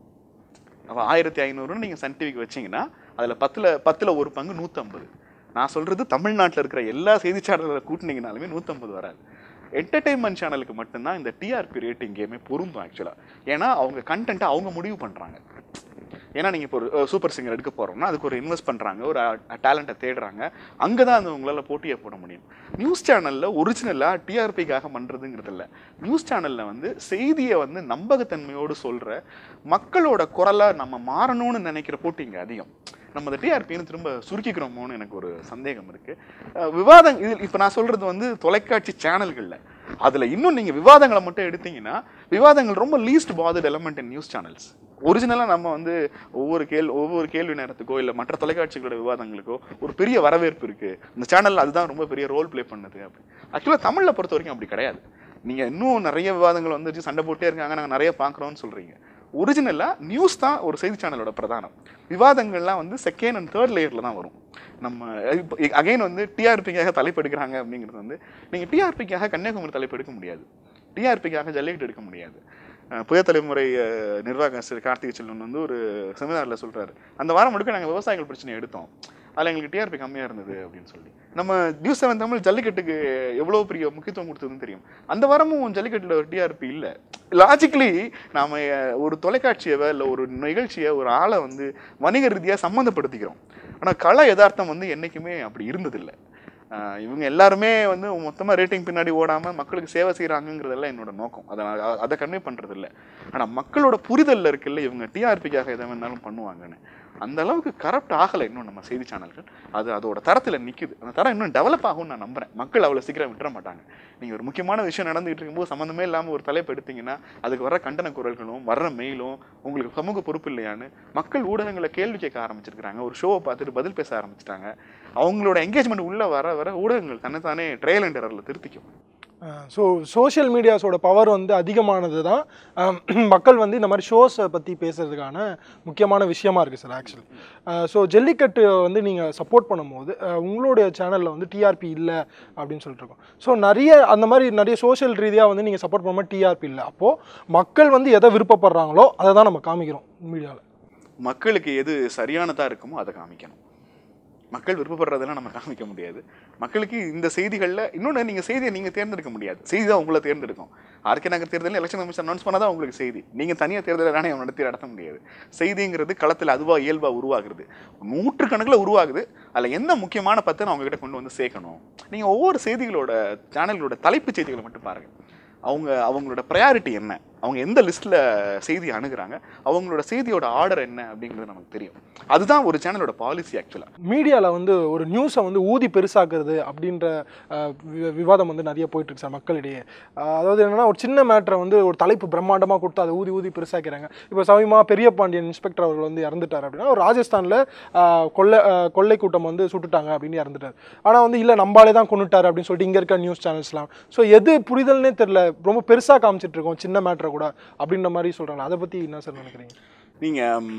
அப்போ ஆயிரத்தி ஐநூறுன்னு நீங்கள் சன் டிவிக்கு வச்சீங்கன்னா அதில் பத்தில் பத்தில் ஒரு பங்கு நூற்றம்பது நான் சொல்கிறது தமிழ்நாட்டில் இருக்கிற எல்லா செய்தி சேனல்களை கூட்டினீங்கனாலுமே நூற்றம்பது வராது என்டர்டெயின்மெண்ட் சேனலுக்கு மட்டும்தான் இந்த டிஆர்பி ரேட்டிங் கேமே பொருந்தும் ஆக்சுவலாக ஏன்னா அவங்க கண்டென்ட்டை அவங்க முடிவு பண்ணுறாங்க ஏன்னா நீங்கள் இப்போ ஒரு சூப்பர் சிங்கர் எடுக்க போகிறோம்னா அதுக்கு ஒரு இன்வெஸ்ட் பண்ணுறாங்க ஒரு டேலண்ட்டை தேடுறாங்க அங்கே தான் அது உங்களால் போட்டியை போட முடியும் நியூஸ் சேனலில் ஒரிஜினலாக டிஆர்பிக்காக பண்ணுறதுங்கிறது இல்லை நியூஸ் சேனலில் வந்து செய்தியை வந்து நம்பகத்தன்மையோடு சொல்கிற மக்களோட குரலாக நம்ம மாறணும்னு நினைக்கிற போட்டி இங்கே அதிகம் நம்ம அந்த டிஆர்பின்னு திரும்ப சுருக்கிக்கிறோமோன்னு எனக்கு ஒரு சந்தேகம் இருக்குது விவாதம் இது இப்போ நான் சொல்கிறது வந்து தொலைக்காட்சி சேனல்களில் அதில் இன்னும் நீங்கள் விவாதங்களை மட்டும் எடுத்தீங்கன்னா விவாதங்கள் ரொம்ப least bothered element in news channels ஒரிஜினலாக நம்ம வந்து ஒவ்வொரு கேள்வி ஒவ்வொரு கேள்வி நேரத்துக்கோ இல்லை மற்ற தொலைக்காட்சிகளோட விவாதங்களுக்கோ ஒரு பெரிய வரவேற்பு இருக்குது இந்த சேனலில் அதுதான் ரொம்ப பெரிய ரோல் ப்ளே பண்ணுது அப்படி ஆக்சுவலாக தமிழில் பொறுத்த வரைக்கும் அப்படி கிடையாது நீங்கள் இன்னும் நிறைய விவாதங்கள் வந்துச்சு சண்டை போட்டே இருக்காங்க நாங்கள் நிறைய பார்க்குறோம்னு சொல்கிறீங்க ஒரிஜினலாக நியூஸ் தான் ஒரு செய்தி சேனலோட பிரதானம் விவாதங்கள்லாம் வந்து செகண்ட் அண்ட் தேர்ட் லேயரில் தான் வரும் நம்ம இப்போ அகைன் வந்து டிஆர்பிக்காக தலைப்பெடுக்கிறாங்க அப்படிங்கிறது வந்து நீங்கள் டிஆர்பிக்காக கன்னியாகுமரி தலைப்பெடுக்க முடியாது டிஆர்பிக்காக ஜல்லிக்கட்டு எடுக்க முடியாது அஹ் புதிய தலைமுறை அஹ், நிர்வாக ஆசிரியர் கார்த்திகை செல்வன் வந்து ஒரு செமினாரில் சொல்கிறாரு அந்த வாரம் முழுக்க நாங்கள் விவசாயிகள் பிரச்சனை எடுத்தோம் அதில் எங்களுக்கு டிஆர்பி கம்மியாக இருந்தது அப்படின்னு சொல்லி நம்ம நியூஸ் செவன் தமிழ் ஜல்லிக்கட்டுக்கு எவ்வளோ பெரிய முக்கியத்துவம் கொடுத்ததுன்னு தெரியும் அந்த வாரமும் ஜல்லிக்கட்டில் ஒரு டிஆர்பி இல்லை லாஜிக்கலி நாம் ஒரு தொலைக்காட்சியை இல்லை ஒரு நிகழ்ச்சியை ஒரு ஆளை வந்து வணிக ரீதியாக சம்மந்தப்படுத்திக்கிறோம் ஆனால் கலை யதார்த்தம் வந்து என்றைக்குமே அப்படி இருந்ததில்லை ஆஹ் இவங்க எல்லாருமே வந்து மொத்தமாக ரேட்டிங் பின்னாடி ஓடாமல் மக்களுக்கு சேவை செய்கிறாங்கங்கிறதெல்லாம் என்னோட நோக்கம் அதை நான் அ- அதை கன்வே பண்ணுறது இல்லை ஆனால் மக்களோட புரிதலில் இருக்குல்ல இவங்க டிஆர்பிக்காக எதை வேணாலும் பண்ணுவாங்கன்னு அந்த அளவுக்கு கரப்ட் ஆகலை இன்னும் நம்ம செய்தி சேனல்கள் அது அதோட தரத்தில் நிற்குது அந்த தரம் இன்னும் டெவலப் ஆகும்னு நான் நம்புறேன் மக்கள் அவ்வளோ சீக்கிரம் விட்டுற மாட்டாங்க நீங்கள் ஒரு முக்கியமான விஷயம் நடந்துகிட்டு இருக்கும்போது சம்மந்தமே இல்லாமல் ஒரு தலைப்பு எடுத்தீங்கன்னா அதுக்கு வர கண்டன குரல்களும் வர்ற மெயிலும் உங்களுக்கு சமூக பொறுப்பு இல்லையான்னு மக்கள் ஊடகங்களை கேள்வி கேட்க ஆரம்பிச்சிருக்கிறாங்க ஒரு ஷோவை பார்த்துட்டு பதில் பேச ஆரம்பிச்சிட்டாங்க அவங்களோட என்கேஜ்மெண்ட் உள்ள வர வர ஊடகங்கள் தன்னைத்தானே ட்ரையல் அண்ட் எரரில் திருத்திக்கும் ஸோ சோஷியல் மீடியாஸோட பவர் வந்து அதிகமானது தான் அஹ், மக்கள் வந்து இந்த மாதிரி ஷோஸை பற்றி பேசுறதுக்கான முக்கியமான விஷயமா இருக்குது சார் ஆக்சுவலி ஸோ ஜல்லிக்கட்டு வந்து நீங்கள் சப்போர்ட் பண்ணும்போது அஹ், உங்களுடைய சேனலில் வந்து டிஆர்பி இல்லை அப்படின்னு சொல்லிட்டு இருக்கோம் ஸோ நிறைய அந்த மாதிரி நிறைய சோஷியல் ரீதியாக வந்து நீங்கள் சப்போர்ட் பண்ணும்போது டிஆர்பி இல்லை அப்போது மக்கள் வந்து எதை விருப்பப்படுறாங்களோ அதை தான் நம்ம காமிக்கிறோம் மீடியாவில் மக்களுக்கு எது சரியானதா இருக்குமோ அதை காமிக்கணும் மக்கள் விருப்பப்படுறதெல்லாம் நம்ம காமிக்க முடியாது மக்களுக்கு இந்த செய்திகளில் இன்னொன்று நீங்கள் செய்தியை நீங்கள் தேர்ந்தெடுக்க முடியாது செய்தி தான் உங்களை தேர்ந்தெடுக்கும் ஆர்கே நகர் தேர்தலில் எலெக்ஷன் கமிஷன் அனௌன்ஸ் பண்ணால் உங்களுக்கு செய்தி நீங்கள் தனியாக தேர்தலை தானே நடத்தி நடத்த முடியாது செய்திங்கிறது களத்தில் அதுவாக இயல்பாக உருவாகுது நூற்றுக்கணக்கில் உருவாகுது அதில் எந்த முக்கியமான பத்தை நான் உங்ககிட்ட கொண்டு வந்து சேர்க்கணும் நீங்கள் ஒவ்வொரு செய்திகளோட சேனல்களோட தலைப்புச் செய்திகளை மட்டும் பாருங்கள் அவங்க அவங்களோட ப்ரையாரிட்டி என்ன அவங்க எந்த லிஸ்ட்டில் செய்தி அணுகுறாங்க அவங்களோட செய்தியோட ஆர்டர் என்ன அப்படிங்கிறது நமக்கு தெரியும் அதுதான் ஒரு சேனலோட பாலிசி ஆக்சுவலாக மீடியாவில் வந்து ஒரு நியூஸை வந்து ஊதி பெருசாக்குறது அப்படின்ற அஹ், வி- விவாதம் வந்து நிறைய போயிட்டு இருக்கு சார் மக்களிடையே அஹ், அதாவது என்னன்னா ஒரு சின்ன மேட்டரை வந்து ஒரு தலைப்பு பிரம்மாண்டமாக கொடுத்து அதை ஊதி ஊதி பெருசாக்கிறாங்க இப்போ சமயமாக பெரிய பாண்டியன் இன்ஸ்பெக்டர் அவர்கள் வந்து இறந்துட்டார் அப்படின்னா ஒரு ராஜஸ்தானில் கொள்ளை அஹ், கொள்ளை கூட்டம் வந்து சுட்டுட்டாங்க அப்படின்னு இறந்துட்டார் ஆனால் வந்து இல்லை நம்பாலே தான் கொண்டுட்டார் அப்படின்னு சொல்லிட்டு இங்கே இருக்க நியூஸ் சேனல்ஸ்லாம் ஸோ எது புரிதல்னே தெரில ரொம்ப பெருசாக காமிச்சிட்டு இருக்கோம் சின்ன மேட்டரை கூட அப்படின்ற மாதிரி சொல்கிறாங்க அதை பற்றி என்ன சார் நினைக்கிறீங்க நீங்கள்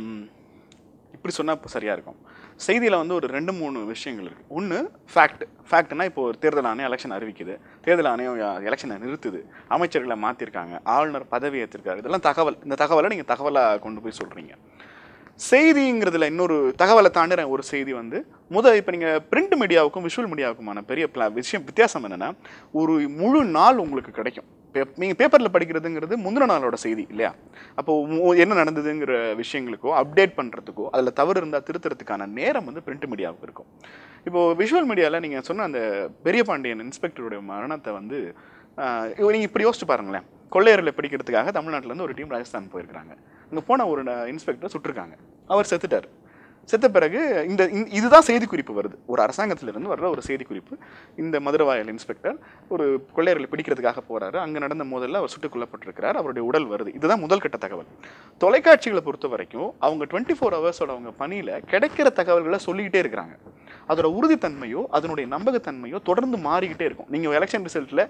இப்படி சொன்னால் இப்போ சரியாக இருக்கும் செய்தியில் வந்து ஒரு ரெண்டு மூணு விஷயங்கள் இருக்குது ஒன்று ஃபேக்ட் ஃபேக்ட்னா இப்போ ஒரு தேர்தல் ஆணையம் எலெக்ஷன் அறிவிக்குது தேர்தல் ஆணையம் எலெக்ஷனை நிறுத்துது அமைச்சர்களை மாற்றிருக்காங்க ஆளுநர் பதவி ஏற்றிருக்காரு இதெல்லாம் தகவல் இந்த தகவலை நீங்கள் தகவலாக கொண்டு போய் சொல்கிறீங்க செய்திங்கிறதுல இன்னொரு தகவலை தாண்டுற ஒரு செய்தி வந்து முத இப்போ நீங்கள் பிரிண்ட் மீடியாவுக்கும் விஷுவல் மீடியாவுக்குமான பெரிய பிளா விஷயம் வித்தியாசம் என்னென்னா ஒரு முழு நாள் உங்களுக்கு கிடைக்கும் நீங்கள் பேப்பரில் படிக்கிறதுங்கிறது முந்தின நாளோட செய்தி இல்லையா அப்போ மு- என்ன நடந்ததுங்கிற விஷயங்களுக்கோ அப்டேட் பண்ணுறதுக்கோ அதில் தவறு இருந்தால் திருத்துறதுக்கான நேரம் வந்து பிரிண்ட் மீடியாவுக்கு இருக்கும் இப்போ விஷுவல் மீடியாவில் நீங்கள் சொன்ன அந்த பெரிய பாண்டியன் இன்ஸ்பெக்டருடைய மரணத்தை வந்து நீங்கள் இப்படி யோசிச்சு பாருங்களேன் கொள்ளையரில் பிடிக்கிறதுக்காக தமிழ்நாட்டிலேருந்து ஒரு டீம் ராஜஸ்தான் போயிருக்கிறாங்க அங்கே போன ஒரு இன்ஸ்பெக்டர் சுட்டிருக்காங்க அவர் செத்துட்டார் செத்த பிறகு இந்த இந்த- இதுதான் செய்திக்குறிப்பு வருது ஒரு அரசாங்கத்திலிருந்து வர்ற ஒரு செய்திக்குறிப்பு இந்த மதுரவாயல் இன்ஸ்பெக்டர் ஒரு கொள்ளையர்களை பிடிக்கிறதுக்காக போறாரு அங்கே நடந்த மோதலில் அவர் சுட்டுக் கொல்லப்பட்டிருக்கிறார் அவருடைய உடல் வருது இதுதான் முதல் கட்ட தகவல் தொலைக்காட்சிகளை பொறுத்த வரைக்கும் அவங்க டுவெண்ட்டி ஃபோர் ஹவர்ஸோட அவங்க பணியில் கிடைக்கிற தகவல்களை சொல்லிக்கிட்டே இருக்கிறாங்க அதோட உறுதித்தன்மையோ அதனுடைய நம்பகத்தன்மையோ தொடர்ந்து மாறிக்கிட்டே இருக்கும் நீங்கள் எலெக்ஷன் ரிசல்ட்டில்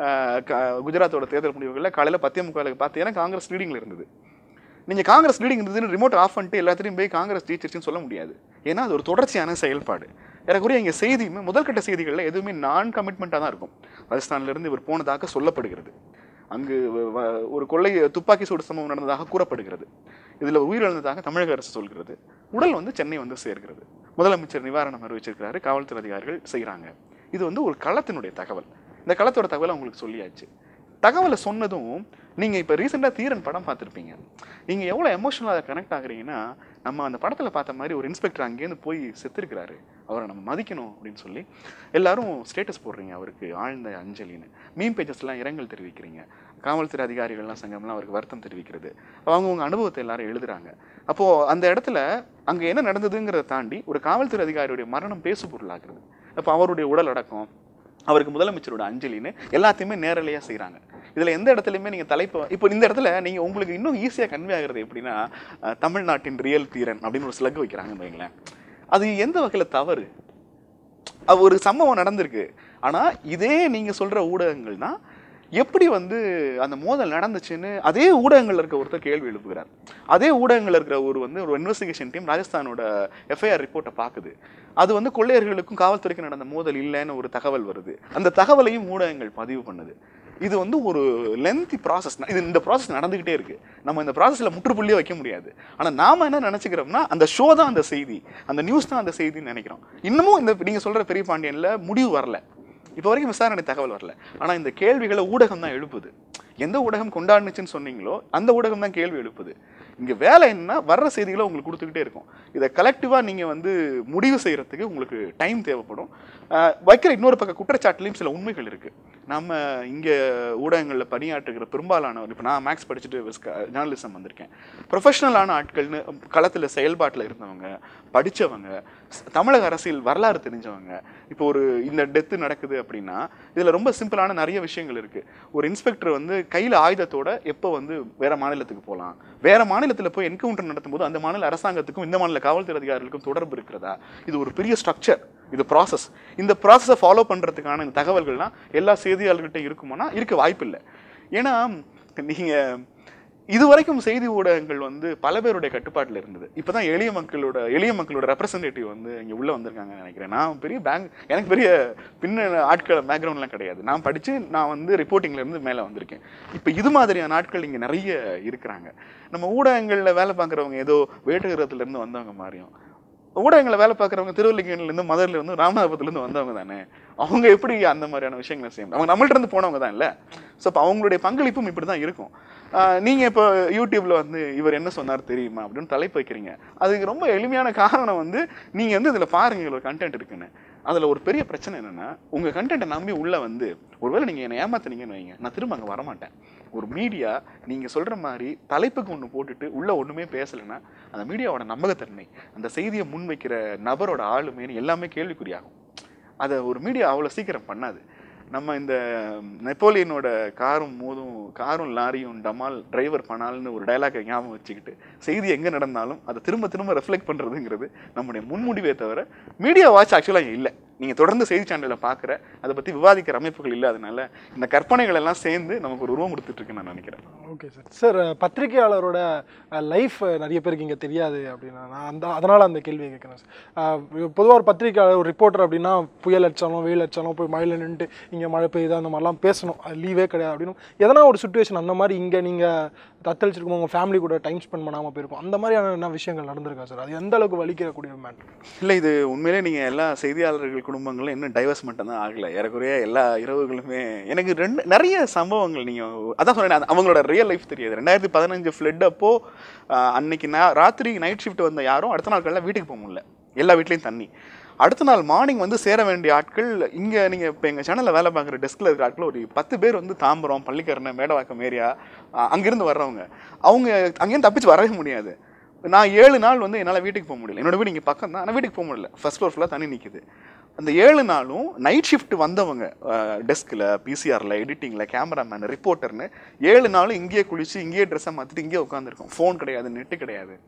குஜராத்தோட தேர்தல் முடிவுகளில் காலையில் பத்தே முக்காலுக்கு பார்த்தீங்கன்னா காங்கிரஸ் லீடிங்கில் இருந்தது நீங்கள் காங்கிரஸ் லீடிங் இருந்ததுன்னு ரிமோட் ஆஃப் பண்ணிட்டு எல்லாத்தையும் போய் காங்கிரஸ் ஜெயிச்சிருச்சுன்னு சொல்ல முடியாது ஏன்னா அது ஒரு தொடர்ச்சியான செயல்பாடு ஏறக்குறைய இங்கே செய்தியுமே முதல்கட்ட செய்திகளில் எதுவுமே நான் கமிட்மெண்ட்டாக தான் இருக்கும் ராஜஸ்தான்லேருந்து இவர் போனதாக சொல்லப்படுகிறது அங்கு வ- வ- ஒரு கொள்ளை துப்பாக்கி சூடு சம்பவம் நடந்ததாக கூறப்படுகிறது இதில் உயிரிழந்ததாக தமிழக அரசு சொல்கிறது உடல் வந்து சென்னை வந்து சேர்கிறது முதலமைச்சர் நிவாரணம் அறிவிச்சிருக்கிறாரு காவல்துறை அதிகாரிகள் செய்கிறாங்க இது வந்து ஒரு களத்தினுடைய தகவல் இந்த களத்தோட தகவலை உங்களுக்கு சொல்லியாச்சு தகவலை சொன்னதும் நீங்கள் இப்போ ரீசெண்டாக தீரன் படம் பார்த்துருப்பீங்க நீங்கள் எவ்வளோ எமோஷனலாக கனெக்ட் ஆகுறீங்கன்னா நம்ம அந்த படத்தில் பார்த்த மாதிரி ஒரு இன்ஸ்பெக்டர் அங்கேருந்து போய் செத்துருக்கிறாரு அவரை நம்ம மதிக்கணும் அப்படின்னு சொல்லி எல்லாரும் ஸ்டேட்டஸ் போடுறீங்க அவருக்கு ஆழ்ந்த அஞ்சலின்னு மீன் பேஜஸ்லாம் இரங்கல் தெரிவிக்கிறீங்க காவல்துறை அதிகாரிகள்லாம் சங்கம்லாம் அவருக்கு வருத்தம் தெரிவிக்கிறது அவங்கவுங்க அனுபவத்தை எல்லாரும் எழுதுறாங்க அப்போது அந்த இடத்துல அங்கே என்ன நடந்ததுங்கிறத தாண்டி ஒரு காவல்துறை அதிகாரியுடைய மரணம் பேசு பொருளாகிறது அப்போ அவருடைய உடல் அடக்கம் அவருக்கு முதலமைச்சரோட அஞ்சலின்னு எல்லாத்தையுமே நேரலையாக செய்கிறாங்க இதில் எந்த இடத்துலையுமே நீங்கள் தலைப்பு இப்போ இந்த இடத்துல நீங்கள் உங்களுக்கு இன்னும் ஈஸியாக கன்வே ஆகுறது எப்படின்னா அஹ், தமிழ்நாட்டின் ரியல் தீரன் அப்படின்னு ஒரு ஸ்லக் வைக்கிறாங்கன்னு வைங்களேன் அது எந்த வகையில் தவறு அது ஒரு சம்பவம் நடந்திருக்கு ஆனால் இதே நீங்கள் சொல்கிற ஊடகங்கள் தான் எப்படி வந்து அந்த மோதல் நடந்துச்சுன்னு அதே ஊடகங்கள்ல இருக்க ஒருத்தர் கேள்வி எழுப்புகிறார் அதே ஊடகங்கள்ல இருக்கிற ஒரு வந்து ஒரு இன்வெஸ்டிகேஷன் டீம் ராஜஸ்தானோட எஃப்ஐஆர் ரிப்போர்ட்டை பார்க்குது அது வந்து கொள்ளையர்களுக்கும் காவல்துறைக்கும் நடந்த மோதல் இல்லைன்னு ஒரு தகவல் வருது அந்த தகவலையும் ஊடகங்கள் பதிவு பண்ணுது இது வந்து ஒரு லென்த்தி ப்ராசஸ் இது இந்த ப்ராசஸ் நடந்துகிட்டே இருக்கு நம்ம இந்த ப்ராசஸில் முற்றுப்புள்ளியே வைக்க முடியாது ஆனால் நாம என்ன நினச்சிக்கிறோம்னா அந்த ஷோ தான் அந்த செய்தி அந்த நியூஸ் தான் அந்த செய்தின்னு நினைக்கிறோம் இன்னமும் இந்த நீங்கள் சொல்கிற பெரிய பாண்டியனில் முடிவு வரல இப்போ வரைக்கும் விசாரணை தகவல் வரல ஆனால் இந்த கேள்விகளை ஊடகம் தான் எழுப்புது எந்த ஊடகம் கொண்டாடுனுச்சுன்னு சொன்னீங்களோ அந்த ஊடகம் தான் கேள்வி எழுப்புது இங்கே வேலை என்னன்னா வர்ற செய்திகளை உங்களுக்கு கொடுத்துக்கிட்டே இருக்கும் இதை கலெக்டிவாக நீங்கள் வந்து முடிவு செய்கிறதுக்கு உங்களுக்கு டைம் தேவைப்படும் ஆஹ் வைக்கிற இன்னொரு பக்கம் குற்றச்சாட்டுலையும் சில உண்மைகள் இருக்குது நம்ம இங்கே ஊடகங்களில் பணியாற்றுகிற பெரும்பாலானவர் இப்போ நான் மேக்ஸ் படிச்சுட்டு ஜேர்னலிசம் வந்திருக்கேன் ப்ரொஃபஷனலான ஆட்கள்னு களத்தில் செயல்பாட்டில் இருந்தவங்க படித்தவங்க தமிழக அரசியல் வரலாறு தெரிஞ்சவங்க இப்போ ஒரு இந்த டெத்து நடக்குது அப்படின்னா இதில் ரொம்ப சிம்பிளான நிறைய விஷயங்கள் இருக்குது ஒரு இன்ஸ்பெக்டர் வந்து கையில் ஆயுதத்தோட எப்போ வந்து வேற மாநிலத்துக்கு போகலாம் வேற மாநிலத்தில் போய் என்கவுண்டர் நடத்தும் போது அந்த மாநில அரசாங்கத்துக்கும் இந்த மாநில காவல்துறை அதிகாரிகளுக்கும் தொடர்பு இருக்கிறதா இது ஒரு பெரிய ஸ்ட்ரக்சர் இது ப்ராசஸ் இந்த ப்ராசஸை ஃபாலோ பண்ணுறதுக்கான இந்த தகவல்கள்லாம் எல்லா செய்தியாளர்கிட்ட இருக்குமானா இருக்க வாய்ப்பில்லை ஏன்னா நீங்கள் இதுவரைக்கும் செய்தி ஊடகங்கள் வந்து பல பேருடைய கட்டுப்பாட்டில் இருந்தது இப்போதான் எளிய மக்களோட எளிய மக்களோட ரெப்ரசன்டேட்டிவ் வந்து இங்கே உள்ளே வந்திருக்காங்கன்னு நினைக்கிறேன் நான் பெரிய பேங்க் எனக்கு பெரிய பின்ன ஆட்கள் பேக்ரவுண்ட்லாம் கிடையாது நான் படித்து நான் வந்து ரிப்போர்ட்டிங்ல இருந்து மேலே வந்திருக்கேன் இப்போ இது மாதிரியான ஆட்கள் இங்கே நிறைய இருக்கிறாங்க நம்ம ஊடகங்களில் வேலை பார்க்குறவங்க ஏதோ வேட்டுகிறதுல இருந்து வந்தவங்க மாதிரியும் ஊடகங்களில் வேலை பார்க்குறவங்க திருவல்லிக்கேணிலேருந்து மதுரிலேருந்து ராமநாதபுரத்துலேருந்து வந்தவங்க தானே அவங்க எப்படி அந்த மாதிரியான விஷயங்களை செய்யணும் அவங்க நம்மள்ட்ட இருந்து போனவங்க தான் இல்லை ஸோ அப்போ அவங்களுடைய பங்களிப்பும் இப்படி தான் இருக்கும் ஆஹ் நீங்க இப்போ யூடியூப்ல வந்து இவர் என்ன சொன்னார் தெரியுமா அப்படின்னு தலைப்பு வைக்கிறீங்க அதுக்கு ரொம்ப எளிமையான காரணம் வந்து நீங்க வந்து இதுல பாருங்க ஒரு கண்டென்ட் இருக்குன்னு அதுல ஒரு பெரிய பிரச்சனை என்னன்னா உங்க கண்டென்ட்டை நம்பி உள்ள வந்து ஒருவேளை நீங்க என்னை ஏமாத்துனீங்கன்னு வைங்க நான் திரும்ப அங்க வரமாட்டேன் ஒரு மீடியா நீங்க சொல்ற மாதிரி தலைப்புக்கு ஒன்று போட்டுட்டு உள்ள ஒண்ணுமே பேசலைன்னா அந்த மீடியாவோட நம்பகத்தன்மை அந்த செய்தியை முன்வைக்கிற நபரோட ஆளுமைன்னு எல்லாமே கேள்விக்குறியாகும் அதை ஒரு மீடியா அவ்வளோ சீக்கிரம் பண்ணாது நம்ம இந்த நெப்போலியனோட காரும் மோதும் காரும் லாரியும் டமால் டிரைவர் பனால்னு ஒரு டயலாக்கை ஞாபகம் வச்சுக்கிட்டு செய்தி எங்கே நடந்தாலும் அதை திரும்ப திரும்ப ரெஃப்ளெக்ட் பண்ணுறதுங்கிறது நம்முடைய முன்முடிவே தவிர மீடியா வாட்ச் ஆக்சுவலாக இல்லை நீங்கள் தொடர்ந்து செய்தி சேனலில் பார்க்குற அதை பற்றி விவாதிக்கிற அமைப்புகள் இல்லாதனால இந்த கற்பனைகள் எல்லாம் சேர்ந்து நமக்கு ஒரு உருவம் கொடுத்துட்டு இருக்குன்னு நான் நினைக்கிறேன் ஓகே சார் சார் பத்திரிகையாளரோட லைஃப் நிறைய பேருக்கு இங்கே தெரியாது அப்படின்னா நான் அந்த அதனால் அந்த கேள்வியை கேட்குறேன் சார் பொதுவாக ஒரு பத்திரிகையாளர் ஒரு ரிப்போர்ட்டர் அப்படின்னா புயல் அடிச்சாலும் வெயில் அடிச்சாலும் போய் மழையில் நின்றுட்டு இங்கே மழை பெய்யுது அந்த மாதிரிலாம் பேசணும் அது லீவே கிடையாது அப்படின்னு எதனா ஒரு சுச்சுவேஷன் அந்த மாதிரி இங்கே நீங்கள் தத்தளிச்சிருக்கும் உங்கள் ஃபேமிலி கூட டைம் ஸ்பெண்ட் பண்ணாமல் போயிருக்கும் அந்த மாதிரியான என்ன விஷயங்கள் நடந்திருக்கா சார் அது எந்த அளவுக்கு வலிக்கக்கூடிய மேட்டர் இல்லை இது உண்மையிலே நீங்கள் எல்லா செய்தியாளர்கள் குடும்பங்களும் இன்னும் டைவர்ஸ் மட்டும் தான் ஆகலை ஏறக்குறைய எல்லா இரவுகளுமே எனக்கு ரெண்டு நிறைய சம்பவங்கள் நீங்கள் அதான் சொன்னேன் அவங்களோட ரியல் லைஃப் தெரியாது ரெண்டாயிரத்தி பதினஞ்சு ஃப்ளட் அப்போ ஆஹ், அன்னைக்கு நா- ராத்திரி நைட் ஷிஃப்ட் வந்த யாரும் அடுத்த நாள் காலையில் வீட்டுக்கு போக முடியல எல்லா வீட்லேயும் தண்ணி அடுத்த நாள் மார்னிங் வந்து சேர வேண்டிய ஆட்கள் இங்கே நீங்கள் இப்போ எங்கள் சேனலில் வேலை பார்க்குற டெஸ்கில் இருக்கிற ஆட்கள் ஒரு பத்து பேர் வந்து தாம்பரம் பள்ளிக்கரணை மேடவாக்கம் ஏரியா அங்கேருந்து வர்றவங்க அவங்க அங்கேருந்து தப்பிச்சு வரவே முடியாது நான் ஏழு நாள் வந்து என்னால் வீட்டுக்கு போக முடியல என்னோட வீடு இங்கே பக்கம் தான் ஆனால் வீட்டுக்கு போக முடியல ஃபர்ஸ்ட் ஃப்ளோர் ஃபுல்லாக தண்ணி நிற்குது அந்த ஏழு நாளும் நைட் ஷிஃப்ட் வந்தவங்க டெஸ்கில் பிசிஆரில் எடிட்டிங்கில் கேமராமேன் ரிப்போர்ட்டர்னு ஏழு நாளும் இங்கேயே குளிச்சு இங்கேயே ட்ரெஸ்ஸை மாற்றிட்டு இங்கேயே உட்காந்துருக்கோம் ஃபோன் கிடையாது நெட்டு கிடையாது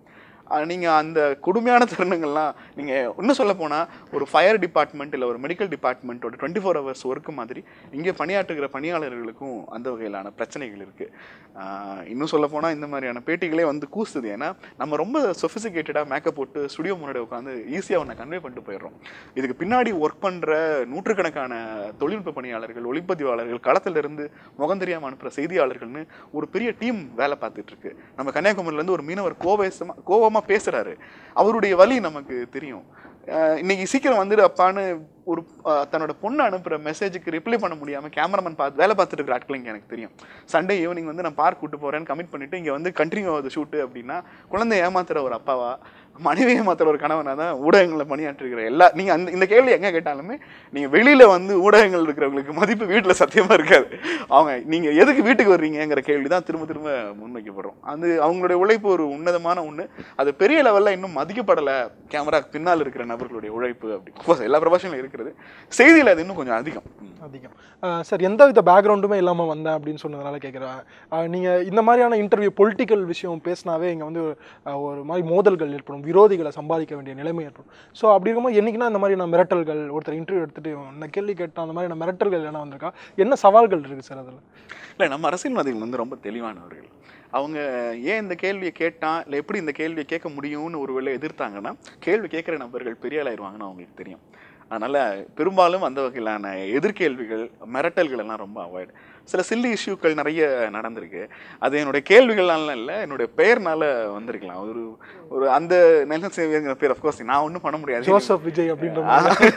அஹ் நீங்க அந்த கொடுமையான தருணங்கள்லாம் நீங்க இன்னும் சொல்ல போனா ஒரு ஃபயர் டிபார்ட்மெண்ட் இல்ல ஒரு மெடிக்கல் டிபார்ட்மெண்ட்டோட டுவெண்ட்டி ஃபோர் ஹவர்ஸ் ஒர்க் மாதிரி இங்கே பணியாற்றுகிற பணியாளர்களுக்கும் அந்த வகையிலான பிரச்சனைகள் இருக்கு ஆஹ் இன்னும் சொல்ல போனா இந்த மாதிரியான பேட்டிகளே வந்து கூசுது ஏன்னா நம்ம ரொம்ப சொஃபிசிகேட்டடாக மேக்கப் போட்டு ஸ்டுடியோ முன்னாடி உட்காந்து ஈஸியாக ஒன்று கன்வே பண்ணிட்டு போயிடுறோம் இதுக்கு பின்னாடி ஒர்க் பண்ற நூற்றுக்கணக்கான தொழில்நுட்ப பணியாளர்கள் ஒளிப்பதிவாளர்கள் களத்துல இருந்து முகம் தெரியாம அனுப்புற செய்தியாளர்கள்னு ஒரு பெரிய டீம் வேலை பார்த்துட்டு இருக்கு நம்ம கன்னியாகுமரியில இருந்து ஒரு மீனவர் கோவேசமா கோவமா பேசுறாரு அவருடைய வலி நமக்கு தெரியும் அஹ் இன்னைக்கு சீக்கிரம் வந்துடு அப்பான்னு ஒரு அஹ், தன்னோட பொண்ணு அனுப்புற மெசேஜுக்கு ரிப்ளை பண்ண முடியாம கேமராமேன் பார்த்து வேலை பார்த்துட்டு இருக்கிற ஆட்கள் இங்க எனக்கு தெரியும் சண்டே ஈவினிங் வந்து நான் பார்க் கூட்டு போறேன்னு கமிட் பண்ணிட்டு இங்க வந்து கண்டினியூ ஆகுது ஷூட்டு அப்படின்னா குழந்தை ஏமாத்துற ஒரு அப்பாவா மனைவி ஏமாத்துற ஒரு கணவனா தான் ஊடகங்களில் பணியாற்றிருக்கிற எல்லா நீங்க அந்த இந்த கேள்வி எங்க கேட்டாலுமே நீங்க வெளியில வந்து ஊடகங்கள் இருக்கிறவங்களுக்கு மதிப்பு வீட்டுல சத்தியமா இருக்காது அவங்க நீங்க எதுக்கு வீட்டுக்கு வர்றீங்கங்கிற கேள்வி தான் திரும்ப திரும்ப முன்வைக்கப்படுறோம் அது அவங்களுடைய உழைப்பு ஒரு உன்னதமான ஒண்ணு அது பெரிய லெவல்ல இன்னும் மதிக்கப்படல கேமரா பின்னால் இருக்கிற நபர்களுடைய உழைப்பு அப்படி Of course, எல்லா ப்ரொஃபஷனிலும் இருக்கிறது செய்தியில் அது இன்னும் கொஞ்சம் அதிகம் ம். அதிகம் அஹ் சார் எந்த வித பேக்ரவுண்டுமே இல்லாமல் வந்தேன் அப்படின்னு சொன்னதுனால கேட்குறேன் நீங்கள் இந்த மாதிரியான இன்டர்வியூ பொலிட்டிக்கல் விஷயம் பேசினாவே இங்கே வந்து அஹ், ஒரு மாதிரி மோதல்கள் ஏற்படும் விரோதிகளை சம்பாதிக்க வேண்டிய நிலைமை ஏற்படும் ஸோ அப்படி இருக்கும்போது என்னைக்குன்னா இந்த மாதிரி நான் மிரட்டல்கள் ஒருத்தர் இன்டர்வியூ எடுத்துட்டு இந்த கேள்வி கேட்டால் அந்த மாதிரி மிரட்டல்கள் என்ன வந்திருக்கா என்ன சவால்கள் இருக்குது சார் அதில் இல்லை நம்ம அரசியல்வாதிகள் வந்து ரொம்ப தெளிவானவர்கள் அவங்க ஏன் இந்த கேள்வியை கேட்டான் இல்லை எப்படி இந்த கேள்வியை கேட்க முடியும்னு ஒருவேளை எதிர்த்தாங்கன்னா கேள்வி கேட்குற நபர்கள் பெரிய ஆளாயிருவாங்கன்னு அவங்களுக்கு தெரியும் அதனால பெரும்பாலும் அந்த வகையிலான எதிர்கேள்விகள் மிரட்டல்கள் எல்லாம் ரொம்ப அவாய்டு சில சில்லி இஷ்யூக்கள் நிறைய நடந்திருக்கு அது என்னுடைய கேள்விகள்னால இல்லை என்னுடைய பெயர்னால வந்திருக்கலாம் ஒரு ஒரு அந்த நெல்சன் சேவியர்ங்கிற பேர் அஃப்கோர்ஸ் நான் ஒன்றும் பண்ண முடியாது ஜோசப் விஜய் அப்படின்ற மாதிரி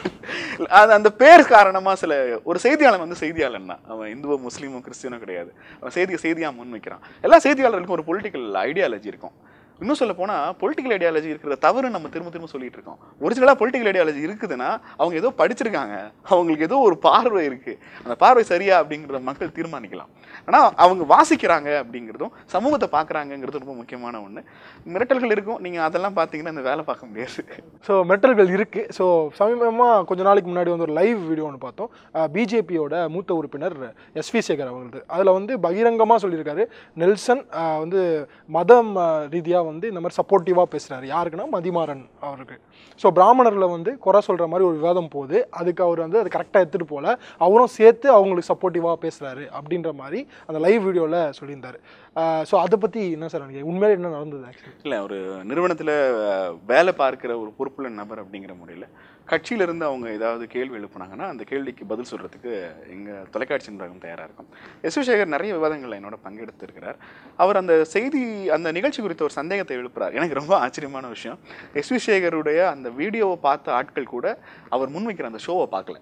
அது அந்த பேர் காரணமா சில ஒரு செய்தியாளன் வந்து செய்தியாளன் தான் அவன் இந்துவோ முஸ்லீமோ கிறிஸ்டியனோ கிடையாது அவன் செய்தியை செய்தியா முன் வைக்கிறான் எல்லா செய்தியாளர்களுக்கும் ஒரு பொலிட்டிக்கல் ஐடியாலஜி இருக்கும் இன்னும் சொல்ல போனா பொலிட்டிக்கல் ஐடியாலஜி இருக்கிற தவறு நம்ம திரும்ப திரும்ப சொல்லிட்டு இருக்கோம் ஒரிஜினலா பொலிட்டிக்கல் ஐடியாலஜி இருக்குதுன்னா அவங்க ஏதோ படிச்சிருக்காங்க அவங்களுக்கு ஏதோ ஒரு பார்வை இருக்கு அந்த பார்வை சரியா அப்படிங்கிறத மக்கள் தீர்மானிக்கலாம் ஆனா அவங்க வாசிக்கிறாங்க அப்படிங்கிறதும் சமூகத்தை பார்க்கறாங்கங்கிறது ரொம்ப முக்கியமான ஒண்ணு மிரட்டல்கள் இருக்கும் நீங்க அதெல்லாம் பார்த்தீங்கன்னா இந்த வேலை பார்க்க முடியாது ஸோ மெட்டல்கள் இருக்குது ஸோ சமீபமாக கொஞ்ச நாளைக்கு முன்னாடி வந்து ஒரு லைவ் வீடியோ ஒன்று பார்த்தோம் பிஜேபியோட மூத்த உறுப்பினர் எஸ் வி சேகர் அவங்களது அதில் வந்து பகிரங்கமாக சொல்லியிருக்காரு நெல்சன் ஆஹ், வந்து மதம் ரீதியாக வந்து இந்த மாதிரி சப்போர்ட்டிவாக பேசுகிறாரு யாருக்குன்னா மதிமாறன் அவருக்கு ஸோ பிராமணர்களை வந்து குறை சொல்கிற மாதிரி ஒரு விவாதம் போகுது அதுக்கு அவர் வந்து அது கரெக்டாக எடுத்துகிட்டு போல அவரும் சேர்த்து அவங்களுக்கு சப்போர்ட்டிவாக பேசுகிறாரு அப்படின்ற மாதிரி அந்த லைவ் வீடியோவில் சொல்லியிருந்தாரு ஸோ அதை பற்றி என்ன சார் நினைக்கிறீங்க உண்மையிலே என்ன நடந்தது ஆக்சுவலி இல்லை ஒரு நிறுவனத்தில் வேலை பார்க்குற ஒரு பொறுப்புள்ள நபர் அப்படிங்கிற முறையில் கட்சியிலிருந்து அவங்க ஏதாவது கேள்வி எழுப்புனாங்கன்னா அந்த கேள்விக்கு பதில் சொல்கிறதுக்கு எங்கள் தொலைக்காட்சி நிர்வாகம் தயாராக இருக்கும் எஸ் சேகர் நிறைய விவாதங்களில் என்னோட பங்கெடுத்திருக்கிறார் அவர் அந்த செய்தி அந்த நிகழ்ச்சி குறித்த ஒரு சந்தேகத்தை எழுப்புறார் எனக்கு ரொம்ப ஆச்சரியமான விஷயம் எஸ் வி சேகருடைய அந்த வீடியோவை பார்த்த ஆட்கள் கூட அவர் முன்வைக்கிற அந்த ஷோவை பார்க்கல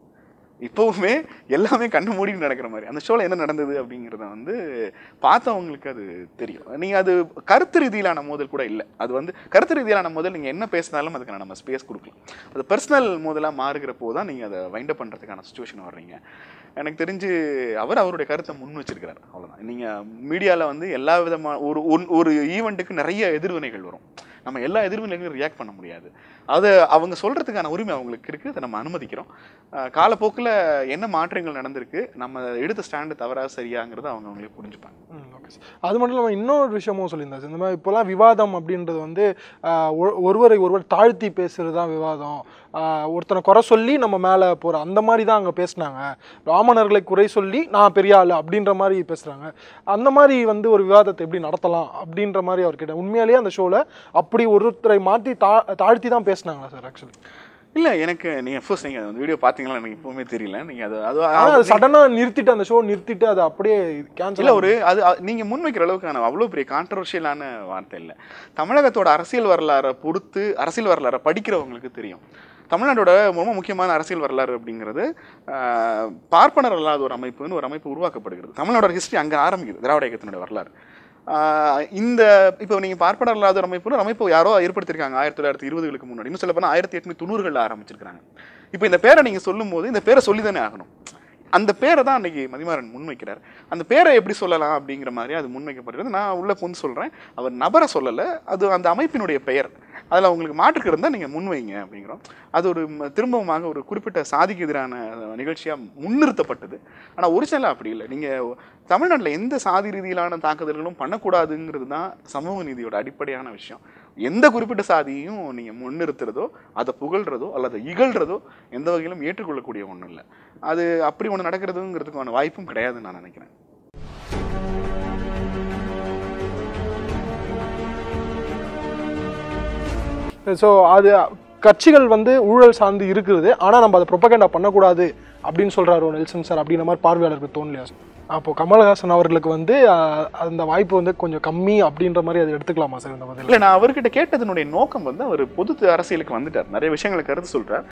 இப்போவுமே எல்லாமே கண்ணு மூடி நடக்கிற மாதிரி அந்த ஷோவில் என்ன நடந்தது அப்படிங்கிறத வந்து பார்த்தவங்களுக்கு அது தெரியும் நீங்கள் அது கருத்து ரீதியிலான மோதல் கூட இல்லை அது வந்து கருத்து ரீதியிலான மோதல் நீங்கள் என்ன பேசினாலும் அதுக்கான நம்ம ஸ்பேஸ் கொடுக்கலாம் அது பர்சனல் மோதலாக மாறுகிற போது தான் நீங்கள் அதை வைண்ட் அப் பண்ணுறதுக்கான சுச்சுவேஷன் வர்றீங்க எனக்கு தெரிஞ்சு அவர் அவருடைய கருத்தை முன் வச்சிருக்கிறார் அவ்வளோதான் நீங்கள் மீடியாவில் வந்து எல்லா விதமான ஒரு ஒன்- ஒரு ஈவெண்ட்டுக்கு நிறைய எதிர்வினைகள் வரும் நம்ம எல்லா எதிர்வினைகளையும் ரியாக்ட் பண்ண முடியாது அதை அவங்க சொல்கிறதுக்கான உரிமை அவங்களுக்கு இருக்குது அதை நம்ம அனுமதிக்கிறோம் காலப்போக்கில் என்ன மாற்றங்கள் நடந்திருக்கு நம்ம எடுத்த ஸ்டாண்டு தவறா சரியாங்கிறத அவங்க அவங்களே புரிஞ்சுப்பாங்க ம், ஓகே சார். அது மட்டும் இல்லாமல் இன்னொரு விஷயமும் சொல்லியிருந்தாரு இந்த மாதிரி இப்போலாம் விவாதம் அப்படின்றது வந்து ஆஹ், ஒ- ஒருவரை ஒருவர் தாழ்த்தி பேசுறது தான் விவாதம் ஆஹ், ஒருத்தனை குறை சொல்லி நம்ம மேலே போகிற அந்த மாதிரி தான் அங்கே பேசுனாங்க பிராமணர்களை குறை சொல்லி நான் பெரிய ஆள் அப்படின்ற மாதிரி பேசுகிறாங்க அந்த மாதிரி வந்து ஒரு விவாதத்தை எப்படி நடத்தலாம் அப்படின்ற மாதிரி அவர் கேட்டார் உண்மையாலேயே அந்த ஷோவில் அப்படி ஒருத்தரை மாற்றி தா தாழ்த்தி தான் பேசினாங்களா சார் ஆக்சுவலி இல்லை எனக்கு நீங்கள் ஃபர்ஸ்ட் நீங்கள் அந்த வீடியோ பார்த்தீங்களா எனக்கு இப்போவுமே தெரியல நீங்கள் அது அது ஆனால் அது சடனாக நிறுத்திட்டு அந்த ஷோ நிறுத்திட்டு அதை அப்படியே கேன்சல் இல்ல ஒரு அது அ- நீங்க முன்வைக்கிற அளவுக்கான அவ்வளோ பெரிய கான்ட்ரவர்ஷியலான வார்த்தை இல்லை தமிழகத்தோட அரசியல் வரலாறை பொறுத்து அரசியல் வரலாறை படிக்கிறவங்களுக்கு தெரியும் தமிழ்நாட்டோட ரொம்ப முக்கியமான அரசியல் வரலாறு அப்படிங்கிறது ஆஹ், பார்ப்பனர் அல்லாத ஒரு அமைப்புன்னு ஒரு அமைப்பு உருவாக்கப்படுகிறது தமிழ்நாடோட ஹிஸ்டரி அங்கே ஆரம்பிக்குது திராவிட இயக்கத்தினுடைய வரலாறு ஆஹ், இந்த இப்போ நீங்க பார்ப்பனர் அல்லாத ஒரு அமைப்புன்னு ஒரு அமைப்பு யாரோ ஏற்படுத்தியிருக்காங்க ஆயிரத்தி தொள்ளாயிரத்தி இருபதுகளுக்கு முன்னாடி இன்னும் சொல்ல போனால் ஆயிரத்தி எட்நூத்தி தொண்ணூறுகளில் ஆரம்பிச்சிருக்காங்க இப்போ இந்த பேரை நீங்க சொல்லும்போது இந்த பேரை சொல்லி தானே ஆகணும் அந்த பேரை தான் அன்னைக்கு மதிமாறன் முன்வைக்கிறார் அந்த பேரை எப்படி சொல்லலாம் அப்படிங்கிற மாதிரி அது முன்வைக்கப்படுகிறது நான் உள்ள புந்து சொல்றேன் அவர் நபரை சொல்லலை அது அந்த அமைப்பினுடைய பெயர் அதில் அவங்களுக்கு மாற்றுக்கு இருந்தால் நீங்கள் முன்வைங்க அப்படிங்கிறோம் அது ஒரு ம- திரும்பவுமாக ஒரு குறிப்பிட்ட சாதிக்கு எதிரான நிகழ்ச்சியாக முன்னிறுத்தப்பட்டது ஆனால் ஒரிஜினலாக அப்படி இல்லை நீங்கள் தமிழ்நாட்டில் எந்த சாதி ரீதியிலான தாக்குதல்களும் பண்ணக்கூடாதுங்கிறது தான் சமூக நீதியோட அடிப்படையான விஷயம் எந்த குறிப்பிட்ட சாதியையும் நீங்க முன்னிறுத்துறதோ அதை புகழ்றதோ அல்லது இகழ்றதோ எந்த வகையிலும் ஏற்றுக்கொள்ளக்கூடிய ஒன்றும் இல்லை அது அப்படி ஒன்று நடக்கிறதுங்கிறதுக்கான வாய்ப்பும் கிடையாதுன்னு நான் நினைக்கிறேன் ஸோ அது கட்சிகள் வந்து ஊழல் சார்ந்து இருக்குது ஆனால் நம்ம அதை ப்ரொபகண்டா பண்ணக்கூடாது அப்படின்னு சொல்றாரு நெல்சன் சார் அப்படின்ற மாதிரி பார்வையாளருக்கு தோணலையா சார் அப்போ கமலஹாசன் அவர்களுக்கு வந்து அஹ், அந்த வாய்ப்பு வந்து கொஞ்சம் கம்மி அப்படின்ற மாதிரி அதை எடுத்துக்கலாமா சார் இந்த பதில் இல்லை நான் அவர்கிட்ட கேட்டதனுடைய நோக்கம் வந்து அவர் பொது அரசியலுக்கு வந்துட்டார் நிறைய விஷயங்களை கருத்து சொல்றார்